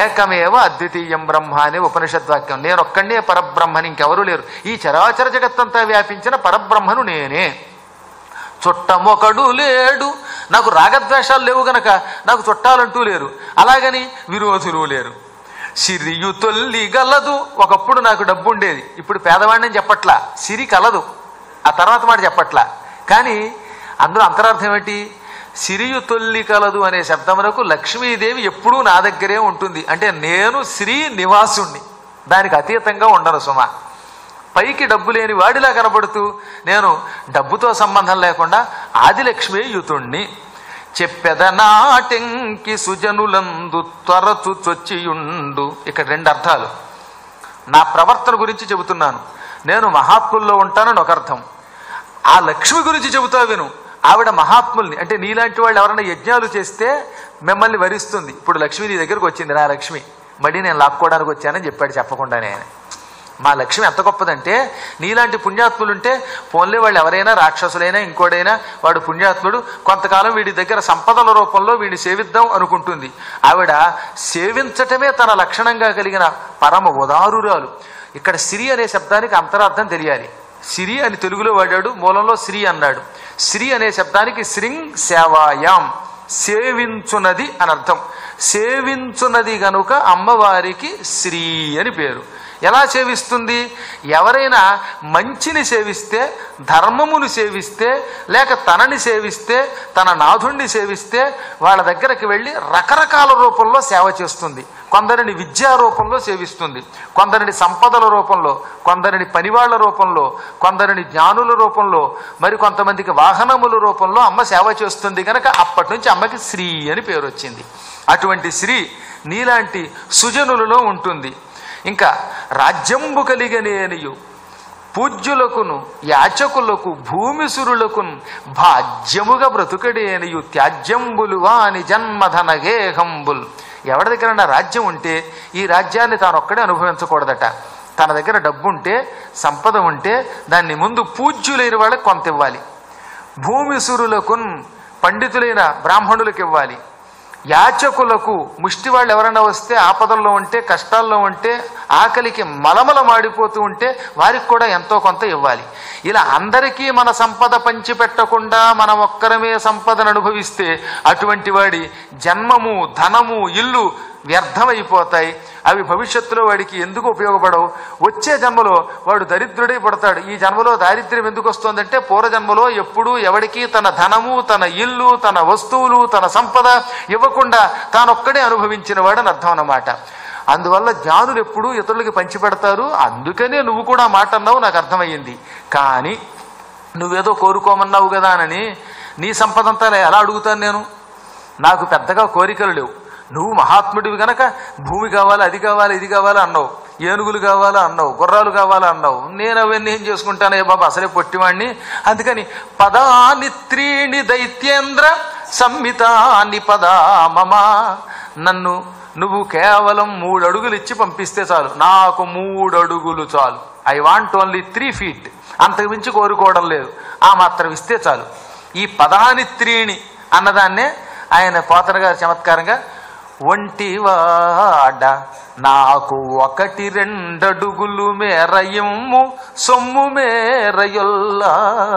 ఏకమేవ అద్వితీయం బ్రహ్మ అనే ఉపనిషద్వాక్యం నేను ఒక్కడే పరబ్రహ్మని ఇంకెవరూ లేరు ఈ చరాచర జగత్తంతా వ్యాపించిన పరబ్రహ్మను నేనే చుట్టమొకడు లేడు నాకు రాగద్వేషాలు లేవు గనక నాకు చుట్టాలంటూ లేరు అలాగని విరోధులు లేరు సిరియు తొల్లి గలదు ఒకప్పుడు నాకు డబ్బు ఉండేది ఇప్పుడు పేదవాడిని చెప్పట్లా సిరి కలదు ఆ తర్వాత మాట చెప్పట్లా కానీ అందులో అంతరార్థం ఏమిటి సిరియు తొల్లి కలదు అనే శబ్దమునకు లక్ష్మీదేవి ఎప్పుడూ నా దగ్గరే ఉంటుంది అంటే నేను శ్రీ నివాసుణ్ణి దానికి అతీతంగా ఉండను సుమ పైకి డబ్బు లేని వాడిలా కనబడుతూ నేను డబ్బుతో సంబంధం లేకుండా ఆదిలక్ష్మి యుతుణ్ణి చెప్పెద నాటెంకి సుజనులందు త్వరచు చొచ్చియుండు ఇక్కడ రెండు అర్థాలు నా ప్రవర్తన గురించి చెబుతున్నాను నేను మహాత్ముల్లో ఉంటానని ఒక అర్థం ఆ లక్ష్మి గురించి చెబుతా విను ఆవిడ మహాత్ముల్ని అంటే నీలాంటి వాళ్ళు ఎవరైనా యజ్ఞాలు చేస్తే మిమ్మల్ని వరిస్తుంది ఇప్పుడు లక్ష్మి నీ దగ్గరకు వచ్చింది నా లక్ష్మి మడి నేను లాక్కోవడానికి వచ్చానని చెప్పాడు చెప్పకుండానే ఆయన మా లక్ష్మి ఎంత గొప్పదంటే నీలాంటి పుణ్యాత్ములుంటే పోన్లే వాళ్ళు ఎవరైనా రాక్షసులైనా ఇంకోడైనా వాడు పుణ్యాత్ముడు కొంతకాలం వీడి దగ్గర సంపదల రూపంలో వీడిని సేవిద్దాం అనుకుంటుంది ఆవిడ సేవించటమే తన లక్షణంగా కలిగిన పరమ ఉదారురాలు ఇక్కడ సిరి అనే శబ్దానికి అంతరార్థం తెలియాలి సిరి అని తెలుగులో వాడాడు మూలంలో శ్రీ అన్నాడు శ్రీ అనే శబ్దానికి శ్రింగ్ సేవాయాం సేవించునది అని అర్థం సేవించునది గనుక అమ్మవారికి శ్రీ అని పేరు ఎలా సేవిస్తుంది ఎవరైనా మంచిని సేవిస్తే ధర్మమును సేవిస్తే లేక తనని సేవిస్తే తన నాథుణ్ణి సేవిస్తే వాళ్ళ దగ్గరికి వెళ్ళి రకరకాల రూపంలో సేవ చేస్తుంది కొందరిని విద్యా రూపంలో సేవిస్తుంది కొందరిని సంపదల రూపంలో కొందరిని పనివాళ్ల రూపంలో కొందరిని జ్ఞానుల రూపంలో మరి కొంతమందికి వాహనముల రూపంలో అమ్మ సేవ చేస్తుంది కనుక అప్పటి నుంచి అమ్మకి శ్రీ అని పేరు వచ్చింది అటువంటి శ్రీ నీలాంటి సుజనులలో ఉంటుంది ఇంకా రాజ్యంబు కలిగనేనియు పూజ్యులకును యాచకులకు భూమిసురులకును భాజ్యముగా బ్రతుకడేనియు త్యాజ్యంబులు వాని జన్మధన గేహంబుల్ ఎవరి దగ్గర రాజ్యం ఉంటే ఈ రాజ్యాన్ని తాను ఒక్కడే అనుభవించకూడదట తన దగ్గర డబ్బు ఉంటే సంపద ఉంటే దాన్ని ముందు పూజ్యులైన వాళ్ళకి కొంత ఇవ్వాలి భూమిసురులకున్ పండితులైన బ్రాహ్మణులకు ఇవ్వాలి యాచకులకు ముష్టి వాళ్ళు ఎవరైనా వస్తే ఆపదల్లో ఉంటే కష్టాల్లో ఉంటే ఆకలికి మలమల మాడిపోతూ ఉంటే వారికి కూడా ఎంతో కొంత ఇవ్వాలి ఇలా అందరికీ మన సంపద పంచిపెట్టకుండా మనం ఒక్కరమే సంపదను అనుభవిస్తే అటువంటి వాడి జన్మము ధనము ఇల్లు వ్యర్థమైపోతాయి అవి భవిష్యత్తులో వాడికి ఎందుకు ఉపయోగపడవు వచ్చే జన్మలో వాడు దరిద్రుడై పడతాడు ఈ జన్మలో దారిద్ర్యం ఎందుకు వస్తుందంటే పూర్వజన్మలో ఎప్పుడూ ఎవడికి తన ధనము తన ఇల్లు తన వస్తువులు తన సంపద ఇవ్వకుండా తానొక్కడే అనుభవించిన వాడని అర్థం అన్నమాట అందువల్ల జ్ఞానులు ఎప్పుడూ ఇతరులకి పంచిపెడతారు అందుకనే నువ్వు కూడా మాట అన్నావు నాకు అర్థమయ్యింది కానీ నువ్వేదో కోరుకోమన్నావు కదా అని నీ సంపదంతా ఎలా అడుగుతాను నేను నాకు పెద్దగా కోరికలు లేవు నువ్వు మహాత్ముడివి గనక భూమి కావాలి అది కావాలి ఇది కావాలి అన్నావు ఏనుగులు కావాలా అన్నావు గుర్రాలు కావాలా అన్నావు నేను అవన్నీ ఏం చేసుకుంటానే బాబా అసలే పొట్టివాణ్ణి అందుకని పదాని త్రీణి దైత్యేంద్ర సంహితాని పదా మమ నన్ను నువ్వు కేవలం మూడు అడుగులు ఇచ్చి పంపిస్తే చాలు నాకు మూడు అడుగులు చాలు I want only three feet అంతకు మించి కోరుకోవడం లేదు ఆ మాత్రం ఇస్తే చాలు ఈ పదాని త్రీణి అన్నదాన్నే ఆయన పోతన గారు చమత్కారంగా ఒంటివాడ నాకు ఒకటి రెండడుగులు మేరయమ్ము సొమ్ము మేరయొల్లా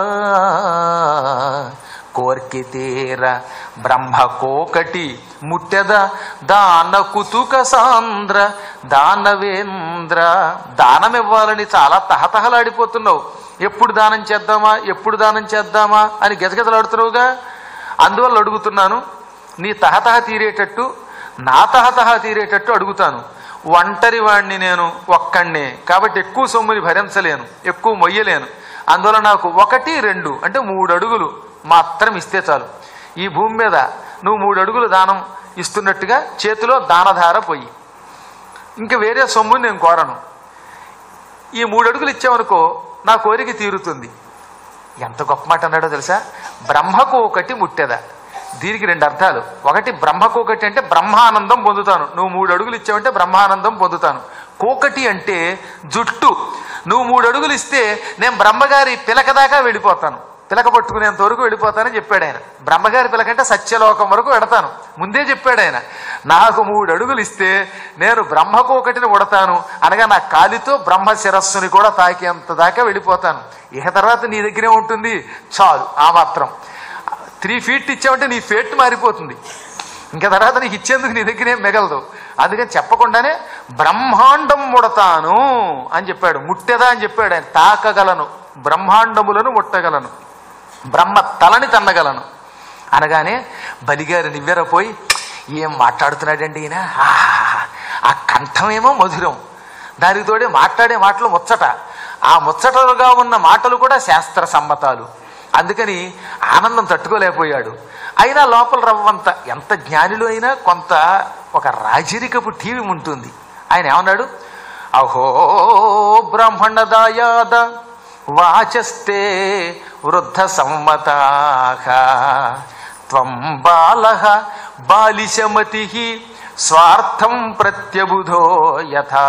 కోర్కి తీర బ్రహ్మకోకటి ముట్టెద దాన కుతుక సాంద్ర దానవేంద్ర దానం ఇవ్వాలని చాలా తహతహలాడిపోతున్నావు ఎప్పుడు దానం చేద్దామా ఎప్పుడు దానం చేద్దామా అని గజగజలాడుతున్నావుగా అందువల్ల అడుగుతున్నాను నీ తహతహ తీరేటట్టు నా తహతహ తీరేటట్టు అడుగుతాను ఒంటరి వాణ్ణి నేను ఒక్కణ్ణే కాబట్టి ఎక్కువ సొమ్ముని భరించలేను ఎక్కువ మొయ్యలేను అందువల్ల నాకు ఒకటి రెండు అంటే మూడు అడుగులు మాత్రం ఇస్తే చాలు ఈ భూమి మీద నువ్వు మూడు అడుగులు దానం ఇస్తున్నట్టుగా చేతిలో దానధార పోయి ఇంకా వేరే సొమ్ముని నేను కోరను ఈ మూడు అడుగులు ఇచ్చావనుకో నా కోరిక తీరుతుంది ఎంత గొప్ప మాట అన్నాడో తెలుసా బ్రహ్మకు ఒకటి ముట్టెదా దీనికి రెండు అర్థాలు ఒకటి బ్రహ్మకు ఒకటి అంటే బ్రహ్మానందం పొందుతాను నువ్వు మూడు అడుగులు ఇచ్చావంటే బ్రహ్మానందం పొందుతాను కోకటి అంటే జుట్టు నువ్వు మూడు అడుగులు ఇస్తే నేను బ్రహ్మగారి పిలక దాకా వెళ్ళిపోతాను పిలక పట్టుకునేంత వరకు వెళ్ళిపోతానని చెప్పాడు ఆయన బ్రహ్మగారి పిలకంటే సత్యలోకం వరకు వెడతాను ముందే చెప్పాడు ఆయన నాకు మూడు అడుగులు ఇస్తే నేను బ్రహ్మకు ఒకటిని ఉడతాను అనగా నా కాలితో బ్రహ్మ శిరస్సుని కూడా తాకేంత దాకా వెళ్ళిపోతాను ఇక తర్వాత నీ దగ్గరే ఉంటుంది చాలు ఆ మాత్రం త్రీ ఫీట్ ఇచ్చావంటే నీ ఫేట్ మారిపోతుంది ఇంకా తర్వాత నీకు ఇచ్చేందుకు నీ దగ్గర ఏం మిగలదు అందుకని చెప్పకుండానే బ్రహ్మాండం ముడతాను అని చెప్పాడు ముట్టెదా అని చెప్పాడు ఆయన తాకగలను బ్రహ్మాండములను ముట్టగలను బ్రహ్మ తలని తన్నగలను అనగానే బలిగారు నివ్వెరపోయి ఏం మాట్లాడుతున్నాడండి ఈయన ఆహాహా. ఆ కంఠమేమో మధురం దానికి తోడే మాట్లాడే మాటలు ముచ్చట ఆ ముచ్చటలుగా ఉన్న మాటలు కూడా శాస్త్ర సమ్మతాలు అందుకని ఆనందం తట్టుకోలేకపోయాడు అయినా లోపల రవ్వంత ఎంత జ్ఞానిలో అయినా కొంత ఒక రాజరికపు టీవీ ఉంటుంది ఆయన ఏమన్నాడు అహో బ్రాహ్మణదాయాద వాచస్తే వృద్ధ సమ్మతాహ త్వం బాల బాలిశమతి స్వార్థం ప్రత్యబుధో యథా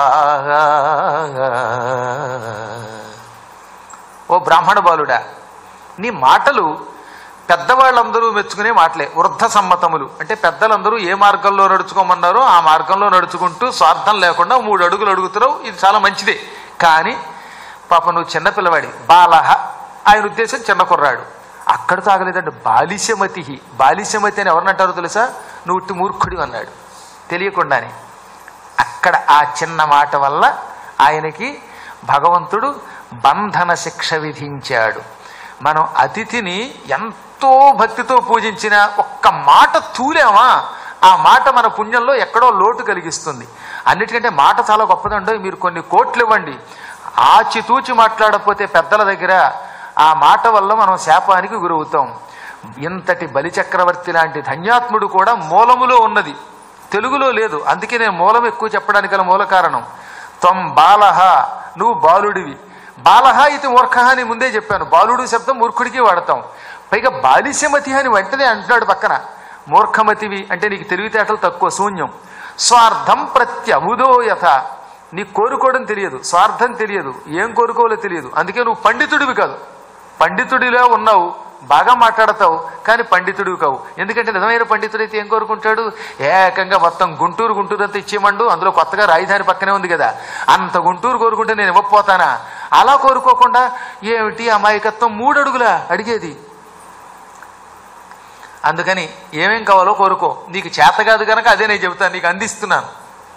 ఓ బ్రాహ్మణ బాలుడా నీ మాటలు పెద్దవాళ్ళందరూ మెచ్చుకునే మాటలే వృద్ధ సమ్మతములు అంటే పెద్దలందరూ ఏ మార్గంలో నడుచుకోమన్నారో ఆ మార్గంలో నడుచుకుంటూ స్వార్థం లేకుండా మూడు అడుగులు అడుగుతున్నావు ఇది చాలా మంచిదే కానీ పాప నువ్వు చిన్నపిల్లవాడి బాలహ ఆయన ఉద్దేశం చిన్న కుర్రాడు అక్కడ తాగలేదండి బాలిశమతి బాలిశమతి అని ఎవరినంటారో తెలుసా నువ్వు ఉట్టి మూర్ఖుడి అన్నాడు తెలియకుండానే అక్కడ ఆ చిన్న మాట వల్ల ఆయనకి భగవంతుడు బంధన శిక్ష విధించాడు మనం అతిథిని ఎంతో భక్తితో పూజించిన ఒక్క మాట తూలేమా ఆ మాట మన పుణ్యంలో ఎక్కడో లోటు కలిగిస్తుంది అన్నిటికంటే మాట చాలా గొప్పదండో మీరు కొన్ని కోట్లు ఇవ్వండి ఆచితూచి మాట్లాడకపోతే పెద్దల దగ్గర ఆ మాట వల్ల మనం శాపానికి గురవుతాం ఇంతటి బలిచక్రవర్తి లాంటి ధన్యాత్ముడు కూడా మూలములో ఉన్నది తెలుగులో లేదు అందుకే నేను మూలం ఎక్కువ చెప్పడానికి గల మూల కారణం త్వం బాలహ నువ్వు బాలుడివి బాలహ ఇది మూర్ఖ అని ముందే చెప్పాను బాలుడు శబ్దం మూర్ఖుడికి వాడతాం పైగా బాలిశ్యమతి అని వెంటనే అంటున్నాడు పక్కన మూర్ఖమతివి అంటే నీకు తెలివితేటలు తక్కువ శూన్యం స్వార్థం ప్రత్యముదో యథ నీకు కోరుకోవడం తెలియదు స్వార్థం తెలియదు ఏం కోరుకోవాలో తెలియదు అందుకే నువ్వు పండితుడివి కాదు పండితుడిలా ఉన్నావు బాగా మాట్లాడతావు కానీ పండితుడివి కావు ఎందుకంటే నిజమైన పండితుడైతే ఏం కోరుకుంటాడు ఏకంగా మొత్తం గుంటూరు గుంటూరు అంతా ఇచ్చేయమండు అందులో కొత్తగా రాజధాని పక్కనే ఉంది కదా అంత గుంటూరు కోరుకుంటే నేను ఇవ్వకపోతానా అలా కోరుకోకుండా ఏమిటి అమాయకత్వం మూడు అడుగులా అడిగేది అందుకని ఏమేం కావాలో కోరుకో నీకు చేత కాదు కనుక అదే నేను చెబుతాను నీకు అందిస్తున్నాను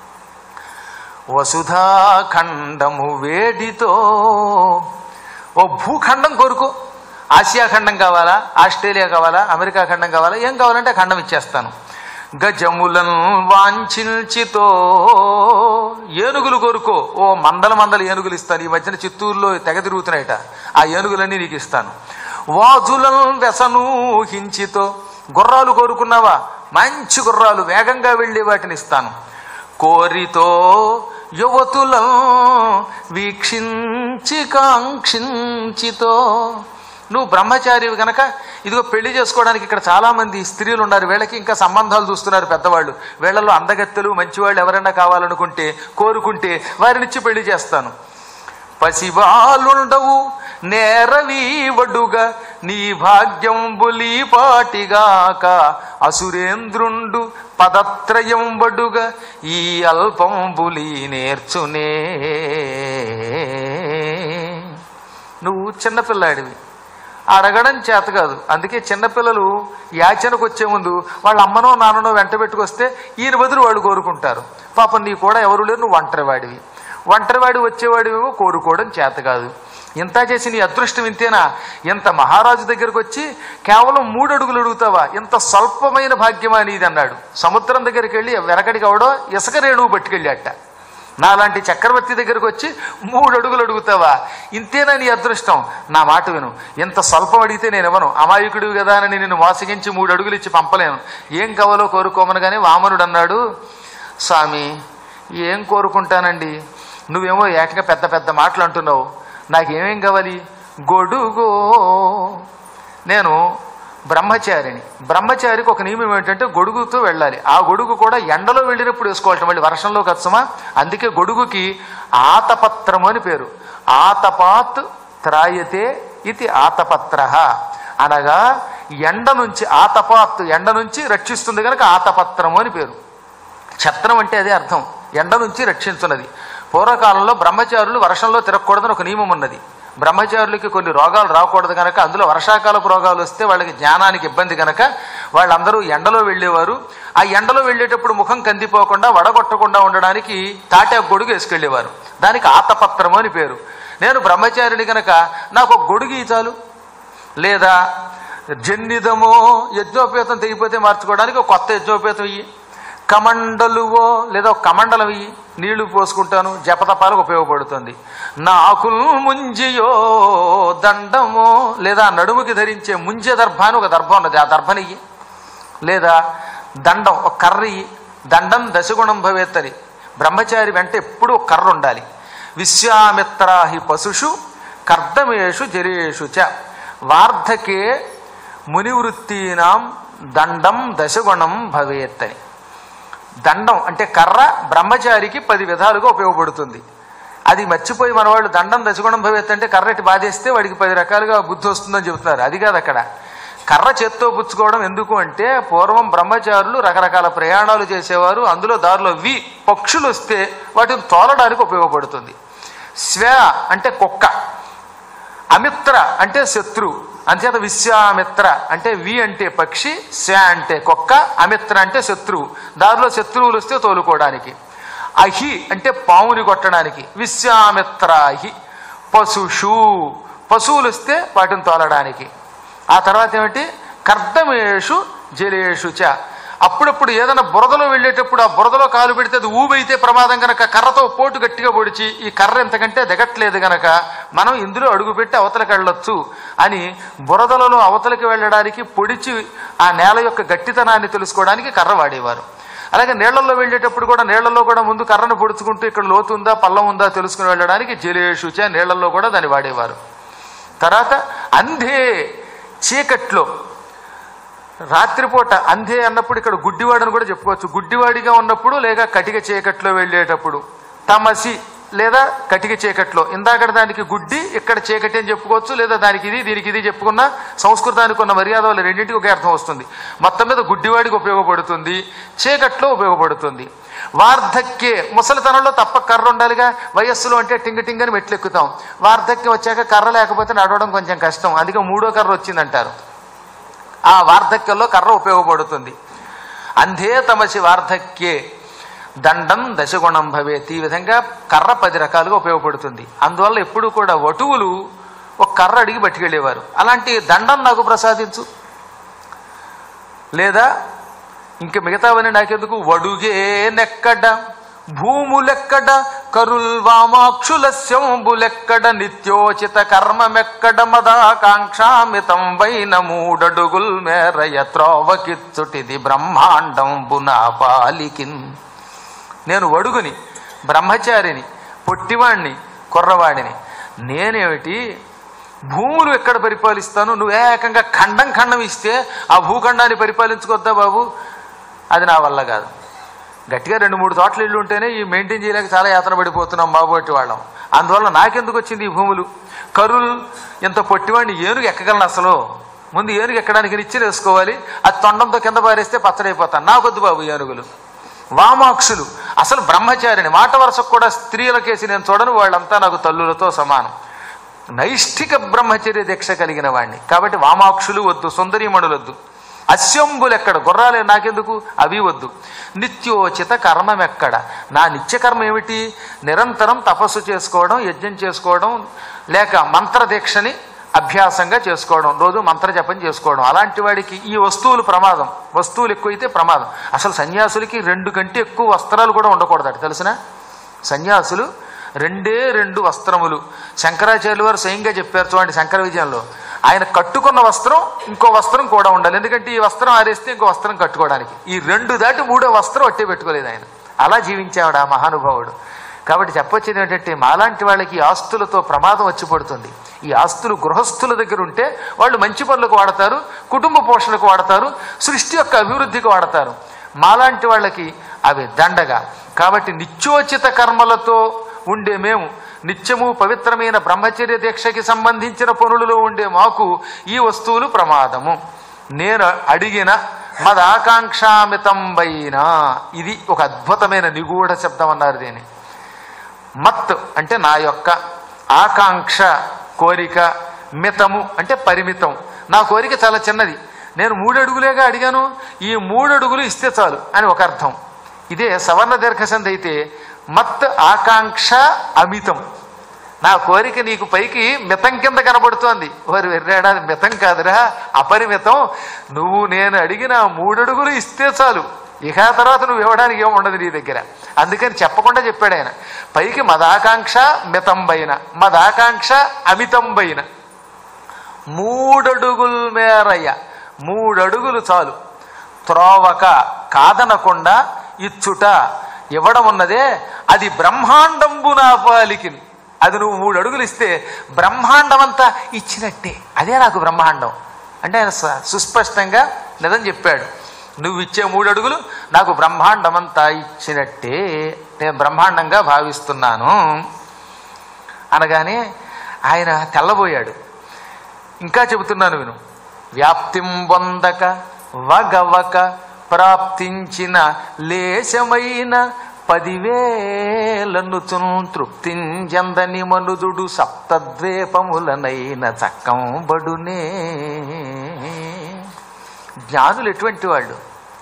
వసుధాఖండము వేడితో ఓ భూఖండం కోరుకో ఆసియా ఖండం కావాలా ఆస్ట్రేలియా కావాలా అమెరికా ఖండం కావాలా ఏం కావాలంటే ఆ ఖండం ఇచ్చేస్తాను గజములను వాంఛిల్చితో ఏనుగులు కోరుకో ఓ మందల మందల ఏనుగులు ఇస్తాను ఈ మధ్యన చిత్తూరులో తెగ తిరుగుతున్నాయట ఆ ఏనుగులన్నీ నీకు ఇస్తాను వాజులను వ్యసనూహించితో గుర్రాలు కోరుకున్నావా మంచి గుర్రాలు వేగంగా వెళ్ళి వాటిని ఇస్తాను కోరితో యువతులను వీక్షించి కాంక్షించితో నువ్వు బ్రహ్మచారివి గనక ఇదిగో పెళ్లి చేసుకోవడానికి ఇక్కడ చాలా మంది స్త్రీలు ఉన్నారు వీళ్ళకి ఇంకా సంబంధాలు చూస్తున్నారు పెద్దవాళ్ళు వీళ్ళలో అందగత్తెలు మంచివాళ్ళు ఎవరైనా కావాలనుకుంటే కోరుకుంటే వారినిచ్చి పెళ్లి చేస్తాను పసివాలుండవు నేరవీవడుగా నీ భాగ్యం పాటిగాక అసురేంద్రుండు పదత్రయం వడుగా ఈ అల్పంబులి నేర్చునే నువ్వు చిన్నపిల్లాడివి అడగడం చేత కాదు అందుకే చిన్నపిల్లలు యాచనకు వచ్చే ముందు వాళ్ళ అమ్మనో నాన్ననో వెంట పెట్టుకొస్తే ఈయన బదులు వాళ్ళు కోరుకుంటారు పాపం నీ కూడా ఎవరు లేరు నువ్వు ఒంటరివాడివి ఒంటరివాడి వచ్చేవాడివేమో కోరుకోవడం చేత కాదు ఇంత చేసి నీ అదృష్టం ఇంతేనా ఇంత మహారాజు దగ్గరకు వచ్చి కేవలం మూడు అడుగులు అడుగుతావా ఇంత స్వల్పమైన భాగ్యమా నీది అన్నాడు సముద్రం దగ్గరికి వెళ్ళి వెనకడికి అవడో ఇసుక రేణువు పట్టుకెళ్ళాట నాలాంటి చక్రవర్తి దగ్గరకు వచ్చి మూడు అడుగులు అడుగుతావా ఇంతేనా నీ అదృష్టం నా మాట విను ఎంత స్వల్పం అడిగితే నేను ఇవ్వను అమాయకుడివి కదా అని నిన్ను మోసగించి మూడు అడుగులు ఇచ్చి పంపలేను ఏం కావాలో కోరుకోమనగానే వామనుడు అన్నాడు స్వామి ఏం కోరుకుంటానండి నువ్వేమో ఏకంగా పెద్ద పెద్ద మాటలు అంటున్నావు నాకేమేం కావాలి గొడుగో నేను బ్రహ్మచారిని బ్రహ్మచారికి ఒక నియమం ఏంటంటే గొడుగుతో వెళ్ళాలి ఆ గొడుగు కూడా ఎండలో వెళ్ళినప్పుడు వేసుకోవాలి మళ్ళీ వర్షంలో కచ్చమా అందుకే గొడుగుకి ఆతపత్రము అని పేరు ఆతపాత్ త్రాయతే ఇది ఆతపత్ర అనగా ఎండ నుంచి ఆతపాత్ ఎండ నుంచి రక్షిస్తుంది కనుక ఆతపత్రము అని పేరు ఛత్రం అంటే అదే అర్థం ఎండ నుంచి రక్షించున్నది పూర్వకాలంలో బ్రహ్మచారులు వర్షంలో తిరగకూడదని ఒక నియమం ఉన్నది బ్రహ్మచారులకి కొన్ని రోగాలు రాకూడదు కనుక అందులో వర్షాకాలపు రోగాలు వస్తే వాళ్ళకి జ్ఞానానికి ఇబ్బంది కనుక వాళ్ళందరూ ఎండలో వెళ్ళేవారు ఆ ఎండలో వెళ్ళేటప్పుడు ముఖం కందిపోకుండా వడగొట్టకుండా ఉండడానికి తాటాకు గొడుగు వేసుకెళ్ళేవారు దానికి ఆతపత్రము అని పేరు నేను బ్రహ్మచారిని కనుక నాకు ఒక గొడుగు ఈ చాలు లేదా జన్నిదమో యజ్ఞోపేతం తెగిపోతే మార్చుకోవడానికి ఒక కొత్త యజ్ఞోపేతం ఇయ్యి కమండలువో లేదా ఒక కమండలం ఇయ్యి నీళ్లు పోసుకుంటాను జపతపాలకు ఉపయోగపడుతుంది నాకుల్ ముంజియో దండమో లేదా నడుముకి ధరించే ముంజె దర్భ అని ఒక దర్భ ఉన్నది ఆ దర్భనియ్యి లేదా దండం ఒక కర్ర ఇయ్యి దండం దశగుణం భవేత్తని బ్రహ్మచారి వెంట ఎప్పుడూ ఒక కర్ర ఉండాలి విశ్వామిత్రాహి పశుషు కర్దమేషు జరేషు చ వార్ధకే మునివృత్తీనాం దండం దశగుణం భవేత్తని దండం అంటే కర్ర బ్రహ్మచారికి పది విధాలుగా ఉపయోగపడుతుంది అది మర్చిపోయి మనవాళ్ళు దండం దశగుణం భవేత్ అంటే కర్రటి బాధేస్తే వాడికి పది రకాలుగా బుద్ధి వస్తుందని చెబుతున్నారు అది కాదు అక్కడ కర్ర చేత్తో పుచ్చుకోవడం ఎందుకు అంటే పూర్వం బ్రహ్మచారులు రకరకాల ప్రయాణాలు చేసేవారు అందులో దారిలో వి పక్షులు వస్తే వాటిని తోలడానికి ఉపయోగపడుతుంది స్వ అంటే కుక్క అమిత్ర అంటే శత్రు అంచేత విశ్వామిత్ర అంటే వి అంటే పక్షి స్వ అంటే కుక్క అమిత్ర అంటే శత్రువు దారిలో శత్రువులు వస్తే తోలుకోవడానికి అహి అంటే పావుని కొట్టడానికి విశ్వామిత్రాహి పశుషు పశువులు వస్తే వాటిని తోలడానికి ఆ తర్వాత ఏమిటి కర్దమేషు జలేషు చ అప్పుడప్పుడు ఏదైనా బురదలో వెళ్ళేటప్పుడు ఆ బురదలో కాలు పెడితే అది ఊబైతే ప్రమాదం గనక కర్రతో పోటు గట్టిగా పొడిచి ఈ కర్ర ఎంతకంటే దిగట్లేదు గనక మనం ఇందులో అడుగుపెట్టి అవతలకి వెళ్ళొచ్చు అని బురదలలో అవతలకి వెళ్ళడానికి పొడిచి ఆ నేల యొక్క గట్టితనాన్ని తెలుసుకోవడానికి కర్ర వాడేవారు అలాగే నీళ్లలో వెళ్ళేటప్పుడు కూడా నీళ్లలో కూడా ముందు కర్రను పొడుచుకుంటూ ఇక్కడ లోతు ఉందా పల్లం ఉందా తెలుసుకుని వెళ్ళడానికి జలేషుచ నీళ్లలో కూడా దాన్ని వాడేవారు తర్వాత అంధే చీకట్లో రాత్రిపూట అంధే అన్నప్పుడు ఇక్కడ గుడ్డివాడని కూడా చెప్పుకోవచ్చు గుడ్డివాడిగా ఉన్నప్పుడు లేక కటిక చీకట్లో వెళ్ళేటప్పుడు తమసి లేదా కటిక చీకట్లో ఇందాక దానికి గుడ్డి ఇక్కడ చీకటి అని చెప్పుకోవచ్చు లేదా దానికి ఇది దీనికి ఇది చెప్పుకున్న సంస్కృతానికి ఉన్న మర్యాద వల్ల రెండింటికి ఒకే అర్థం వస్తుంది మొత్తం మీద గుడ్డివాడికి ఉపయోగపడుతుంది చీకట్లో ఉపయోగపడుతుంది వార్ధక్యే ముసలితనంలో తప్ప కర్ర ఉండాలిగా వయస్సులో అంటే టింగ టింగని మెట్లు ఎక్కుతాం వార్ధక్యం వచ్చాక కర్ర లేకపోతే నడవడం కొంచెం కష్టం అందుకే మూడో కర్ర వచ్చిందంటారు ఆ వార్ధక్యంలో కర్ర ఉపయోగపడుతుంది అంధే తమసి వార్ధక్యే దండం దశగుణం భవేత్ ఈ విధంగా కర్ర పది రకాలుగా ఉపయోగపడుతుంది అందువల్ల ఎప్పుడు కూడా వటువులు ఒక కర్ర అడిగి పట్టుకెళ్ళేవారు అలాంటి దండం నాకు ప్రసాదించు లేదా ఇంక మిగతావన్నీ నాకెందుకు వడుగే నెక్కడ భూములెక్కడ కరుల్ వామాక్షుల శంబులెక్కడ నిత్యోచిత కర్మమెక్కడ మదాకాంక్షామితం వైన మూడడుగుల్ మేరయ త్రోవకిచ్చుటిది బ్రహ్మాండం బునా పాలికిన్ నేను వడుగుని బ్రహ్మచారిని పొట్టివాణ్ణి కుర్రవాడిని నేనేమిటి భూములు ఎక్కడ పరిపాలిస్తాను నువ్వు ఏకంగా ఖండం ఖండం ఇస్తే ఆ భూఖండాన్ని పరిపాలించుకొద్దా బాబు అది నా వల్ల కాదు గట్టిగా రెండు మూడు తోటలు ఇల్లు ఉంటేనే ఈ మెయింటైన్ చేయలేక చాలా యాతన పడిపోతున్నాం బాబోటి వాళ్ళం అందువల్ల నాకెందుకు వచ్చింది ఈ భూములు కరుల్ ఇంత పొట్టివాడిని ఏనుగు ఎక్కగలను అసలు ముందు ఏనుగు ఎక్కడానికి నిచ్చెన వేసుకోవాలి అది తొండంతో కింద పారేస్తే పచ్చడైపోతాను నాకొద్దు బాబు ఏనుగులు వామాక్షులు అసలు బ్రహ్మచారిని మాట వరుసకు కూడా స్త్రీలకేసి నేను చూడను వాళ్ళంతా నాకు తల్లులతో సమానం నైష్ఠిక బ్రహ్మచర్య దీక్ష కలిగిన వాణ్ణి కాబట్టి వామాక్షులు వద్దు సుందరీమణులు వద్దు అస్యంబులు ఎక్కడ గుర్రాలే నాకెందుకు అవి వద్దు నిత్యోచిత కర్మం ఎక్కడ నా నిత్యకర్మ ఏమిటి నిరంతరం తపస్సు చేసుకోవడం యజ్ఞం చేసుకోవడం లేక మంత్రదీక్షని అభ్యాసంగా చేసుకోవడం రోజు మంత్ర జపం చేసుకోవడం అలాంటి వాడికి ఈ వస్తువులు ప్రమాదం వస్తువులు ఎక్కువైతే ప్రమాదం అసలు సన్యాసులకి రెండు కంటే ఎక్కువ వస్త్రాలు కూడా ఉండకూడదట తెలిసిన సన్యాసులు రెండే రెండు వస్త్రములు శంకరాచార్యులు వారు స్వయంగా చెప్పారు చూడండి శంకర విజయంలో ఆయన కట్టుకున్న వస్త్రం ఇంకో వస్త్రం కూడా ఉండాలి ఎందుకంటే ఈ వస్త్రం ఆరేస్తే ఇంకో వస్త్రం కట్టుకోవడానికి ఈ రెండు దాటి మూడో వస్త్రం ఒట్టే పెట్టుకోలేదు ఆయన అలా జీవించాడు ఆ మహానుభావుడు కాబట్టి చెప్పొచ్చేది ఏంటంటే మాలాంటి వాళ్ళకి ఈ ఆస్తులతో ప్రమాదం వచ్చి పడుతుంది ఈ ఆస్తులు గృహస్థుల దగ్గర ఉంటే వాళ్ళు మంచి పనులకు వాడతారు కుటుంబ పోషణకు వాడతారు సృష్టి యొక్క అభివృద్ధికి వాడతారు మాలాంటి వాళ్ళకి అవి దండగా కాబట్టి నిత్యోచిత కర్మలతో ఉండే మేము నిత్యము పవిత్రమైన బ్రహ్మచర్య దీక్షకి సంబంధించిన పనులలో ఉండే మాకు ఈ వస్తువులు ప్రమాదము నేను అడిగిన మదాకాంక్షామితంబైన ఇది ఒక అద్భుతమైన నిగూఢ శబ్దం అన్నారు దీన్ని మత్ అంటే నా యొక్క ఆకాంక్ష కోరిక మితము అంటే పరిమితం నా కోరిక చాలా చిన్నది నేను మూడు అడుగులేగా అడిగాను ఈ మూడు అడుగులు ఇస్తే చాలు అని ఒక అర్థం ఇదే సవర్ణ దీర్ఘసంధి అయితే మత్ ఆకాంక్ష అమితం నా కోరిక నీకు పైకి మితం కింద కనబడుతోంది వారు వెర్రాడాది మితం కాదురా అపరిమితం నువ్వు నేను అడిగిన మూడడుగులు ఇస్తే చాలు ఇక ఆ తర్వాత నువ్వు ఇవ్వడానికి ఏమి ఉండదు నీ దగ్గర అందుకని చెప్పకుండా చెప్పాడు ఆయన పైకి మదాకాంక్ష మితంబైన మదాకాంక్ష అమితంబైన మూడడుగుల మేరయ్య మూడడుగులు చాలు త్రోవక కాదనకుండా ఇచ్చుట ఇవ్వడం ఉన్నదే అది బ్రహ్మాండంబు నా పాలికి అది నువ్వు మూడు అడుగులు ఇస్తే బ్రహ్మాండం అంతా ఇచ్చినట్టే అదే నాకు బ్రహ్మాండం అంటే ఆయన స- సుస్పష్టంగా నిజం చెప్పాడు నువ్వు ఇచ్చే మూడు అడుగులు నాకు బ్రహ్మాండం అంతా ఇచ్చినట్టే నేను బ్రహ్మాండంగా భావిస్తున్నాను అనగానే ఆయన తెల్లబోయాడు ఇంకా చెబుతున్నాను విను వ్యాప్తిం పొందక వగవక ప్రాప్తించిన లేశమైన పదివేలనుచును తృప్తింజందని మనుదుడు సప్తద్వీపములనైన చక్కంబడునే జ్ఞానులు ఎటువంటి వాళ్ళు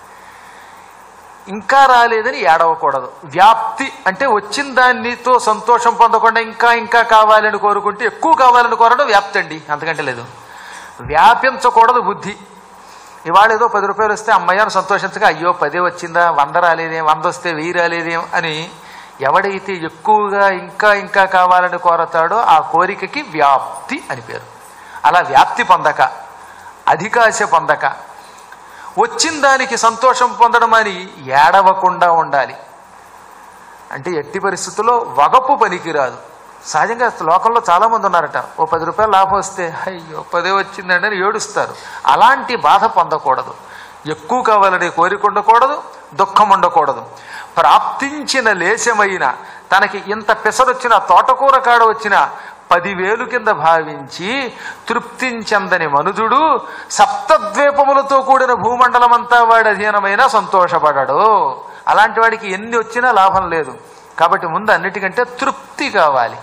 ఇంకా రాలేదని ఏడవకూడదు వ్యాప్తి అంటే వచ్చిన దానితో సంతోషం పొందకుండా ఇంకా ఇంకా కావాలని కోరుకుంటే ఎక్కువ కావాలని కోరడం వ్యాప్తి అండి అంతకంటే లేదు వ్యాపించకూడదు బుద్ధి ఇవాళ ఏదో పది రూపాయలు వస్తే అమ్మయ్యను సంతోషించగా అయ్యో పదే వచ్చిందా వంద రాలేదేం వంద వస్తే వెయ్యి రాలేదేం అని ఎవడైతే ఎక్కువగా ఇంకా ఇంకా కావాలని కోరతాడో ఆ కోరికకి వ్యాప్తి అని పేరు అలా వ్యాప్తి పొందక అధికాశ పొందక వచ్చిన దానికి సంతోషం పొందడం అని ఏడవకుండా ఉండాలి అంటే ఎట్టి పరిస్థితుల్లో వగపు పనికిరాదు సహజంగా లోకంలో చాలా మంది ఉన్నారట ఓ పది రూపాయలు లాభం వస్తే అయ్యో పదే వచ్చిందండి అని ఏడుస్తారు అలాంటి బాధ పొందకూడదు ఎక్కువ కావాలని కోరిక ఉండకూడదు దుఃఖం ఉండకూడదు ప్రాప్తించిన లేశమైన తనకి ఇంత పెసరొచ్చిన తోటకూర కాడ వచ్చిన పదివేలు కింద భావించి తృప్తించందని మనుజుడు సప్తద్వీపములతో కూడిన భూమండలమంతా వాడి అధీనమైన సంతోషపడడు అలాంటి వాడికి ఎన్ని వచ్చినా లాభం లేదు కాబట్టి ముందు అన్నిటికంటే తృప్తి కావాలి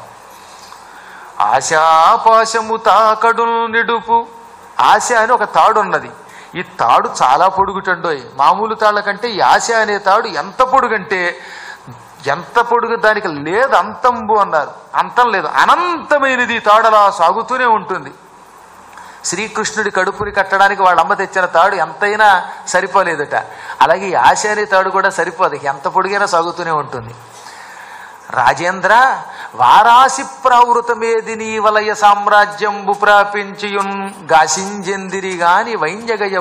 ఆశాపాశము తాకడు నిడుపు ఆశ అని ఒక తాడు ఉన్నది ఈ తాడు చాలా పొడుగుటండోయ్ మామూలు తాళ్ళ కంటే ఈ ఆశ అనే తాడు ఎంత పొడుగంటే ఎంత పొడుగు దానికి లేదు అంతంబు అన్నారు అంతం లేదు అనంతమైనది ఈ తాడు అలా సాగుతూనే ఉంటుంది శ్రీకృష్ణుడి కడుపుని కట్టడానికి వాళ్ళ అమ్మ తెచ్చిన తాడు ఎంతైనా సరిపోలేదట అలాగే ఈ ఆశ అనే తాడు కూడా సరిపోదు ఎంత పొడిగైనా సాగుతూనే ఉంటుంది రాజేంద్ర వారాసి ప్రావృతమేది నీ వలయ సామ్రాజ్యంబు ప్రాపించియున్ గాసింజెందిరి గాని వైంజగయ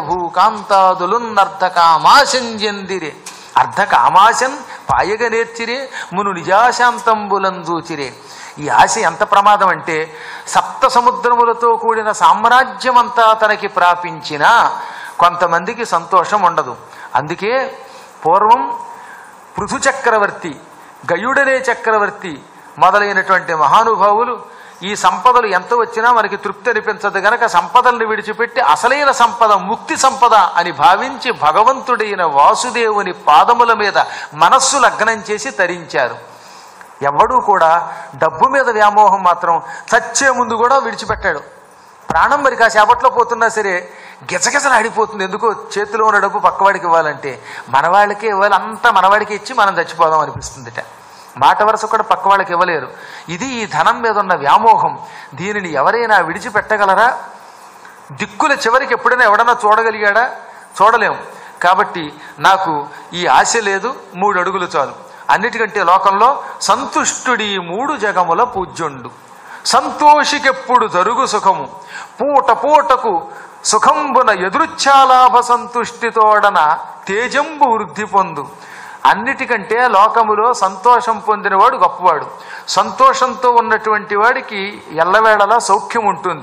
భూకాంతాదులున్నర్థకామాశంజెందిరి అర్ధకామాశన్ పాయగ నేర్చిరే మును నిజాశాంతంబులందూచిరే ఈ ఆశ ఎంత ప్రమాదం అంటే సప్త సముద్రములతో కూడిన సామ్రాజ్యం అంతా తనకి ప్రాపించినా కొంతమందికి సంతోషం ఉండదు అందుకే పూర్వం పృథు చక్రవర్తి గయుడనే చక్రవర్తి మొదలైనటువంటి మహానుభావులు ఈ సంపదలు ఎంత వచ్చినా మనకి తృప్తి అనిపించదు గనక సంపదల్ని విడిచిపెట్టి అసలైన సంపద ముక్తి సంపద అని భావించి భగవంతుడైన వాసుదేవుని పాదముల మీద మనస్సు లగ్నం చేసి తరించారు ఎవడూ కూడా డబ్బు మీద వ్యామోహం మాత్రం చచ్చే ముందు కూడా విడిచిపెట్టాడు ప్రాణం మరి కాసేపట్లో పోతున్నా సరే గిజగిజలు ఆడిపోతుంది ఎందుకో చేతిలో ఉన్న డబ్బు పక్కవాడికి ఇవ్వాలంటే మనవాళ్ళకే ఇవ్వాలి అంతా మనవాడికి ఇచ్చి మనం చచ్చిపోదాం అనిపిస్తుందిట మాట వరుస కూడా పక్క వాళ్ళకి ఇవ్వలేరు ఇది ఈ ధనం మీద ఉన్న వ్యామోహం దీనిని ఎవరైనా విడిచిపెట్టగలరా దిక్కుల చివరికి ఎప్పుడైనా ఎవడన్నా చూడగలిగాడా చూడలేం కాబట్టి నాకు ఈ ఆశ లేదు మూడు అడుగులు చాలు అన్నిటికంటే లోకంలో సంతుష్టుడి మూడు జగముల పూజ్యుండు సంతోషికెప్పుడు జరుగు సుఖము పూట పూటకు సుఖంబున ఎదురుచ్ఛాలాభ సంతుష్టితోడన తేజంబు వృద్ధి పొందు అన్నిటికంటే లోకములో సంతోషం పొందినవాడు గొప్పవాడు సంతోషంతో ఉన్నటువంటి వాడికి ఎల్లవేళలా సౌఖ్యం ఉంటుంది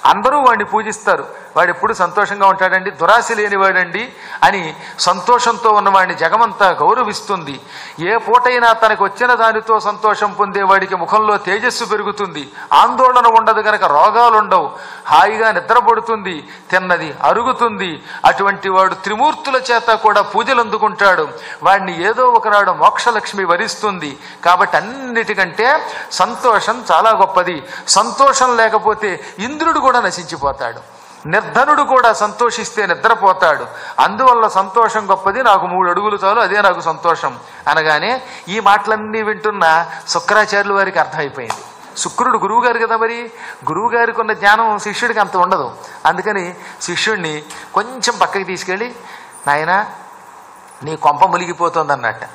అందరూ వాడిని పూజిస్తారు వాడు ఎప్పుడు సంతోషంగా ఉంటాడండి దురాశ లేనివాడండి అని సంతోషంతో ఉన్నవాడిని జగమంతా గౌరవిస్తుంది ఏ పూటైనా తనకు వచ్చిన దానితో సంతోషం పొందేవాడికి ముఖంలో తేజస్సు పెరుగుతుంది ఆందోళన ఉండదు గనక రోగాలు ఉండవు హాయిగా నిద్రపడుతుంది తిన్నది అరుగుతుంది అటువంటి వాడు త్రిమూర్తుల చేత కూడా పూజలు అందుకుంటాడు వాడిని ఏదో ఒకనాడు మోక్షలక్ష్మి వరిస్తుంది కాబట్టి అన్నిటికంటే సంతోషం చాలా గొప్పది సంతోషం లేకపోతే ఇంద్రుడు కూడా నశించిపోతాడు నిర్ధనుడు కూడా సంతోషిస్తే నిద్రపోతాడు అందువల్ల సంతోషం గొప్పది నాకు మూడు అడుగులు చాలు అదే నాకు సంతోషం అనగానే ఈ మాటలన్నీ వింటున్న శుక్రాచార్యుల వారికి అర్థమైపోయింది శుక్రుడు గురువుగారు కదా మరి గురువుగారికి ఉన్న జ్ఞానం శిష్యుడికి అంత ఉండదు అందుకని శిష్యుడిని కొంచెం పక్కకి తీసుకెళ్ళి నాయనా నీ కొంప మునిగిపోతుంది అన్నట్ట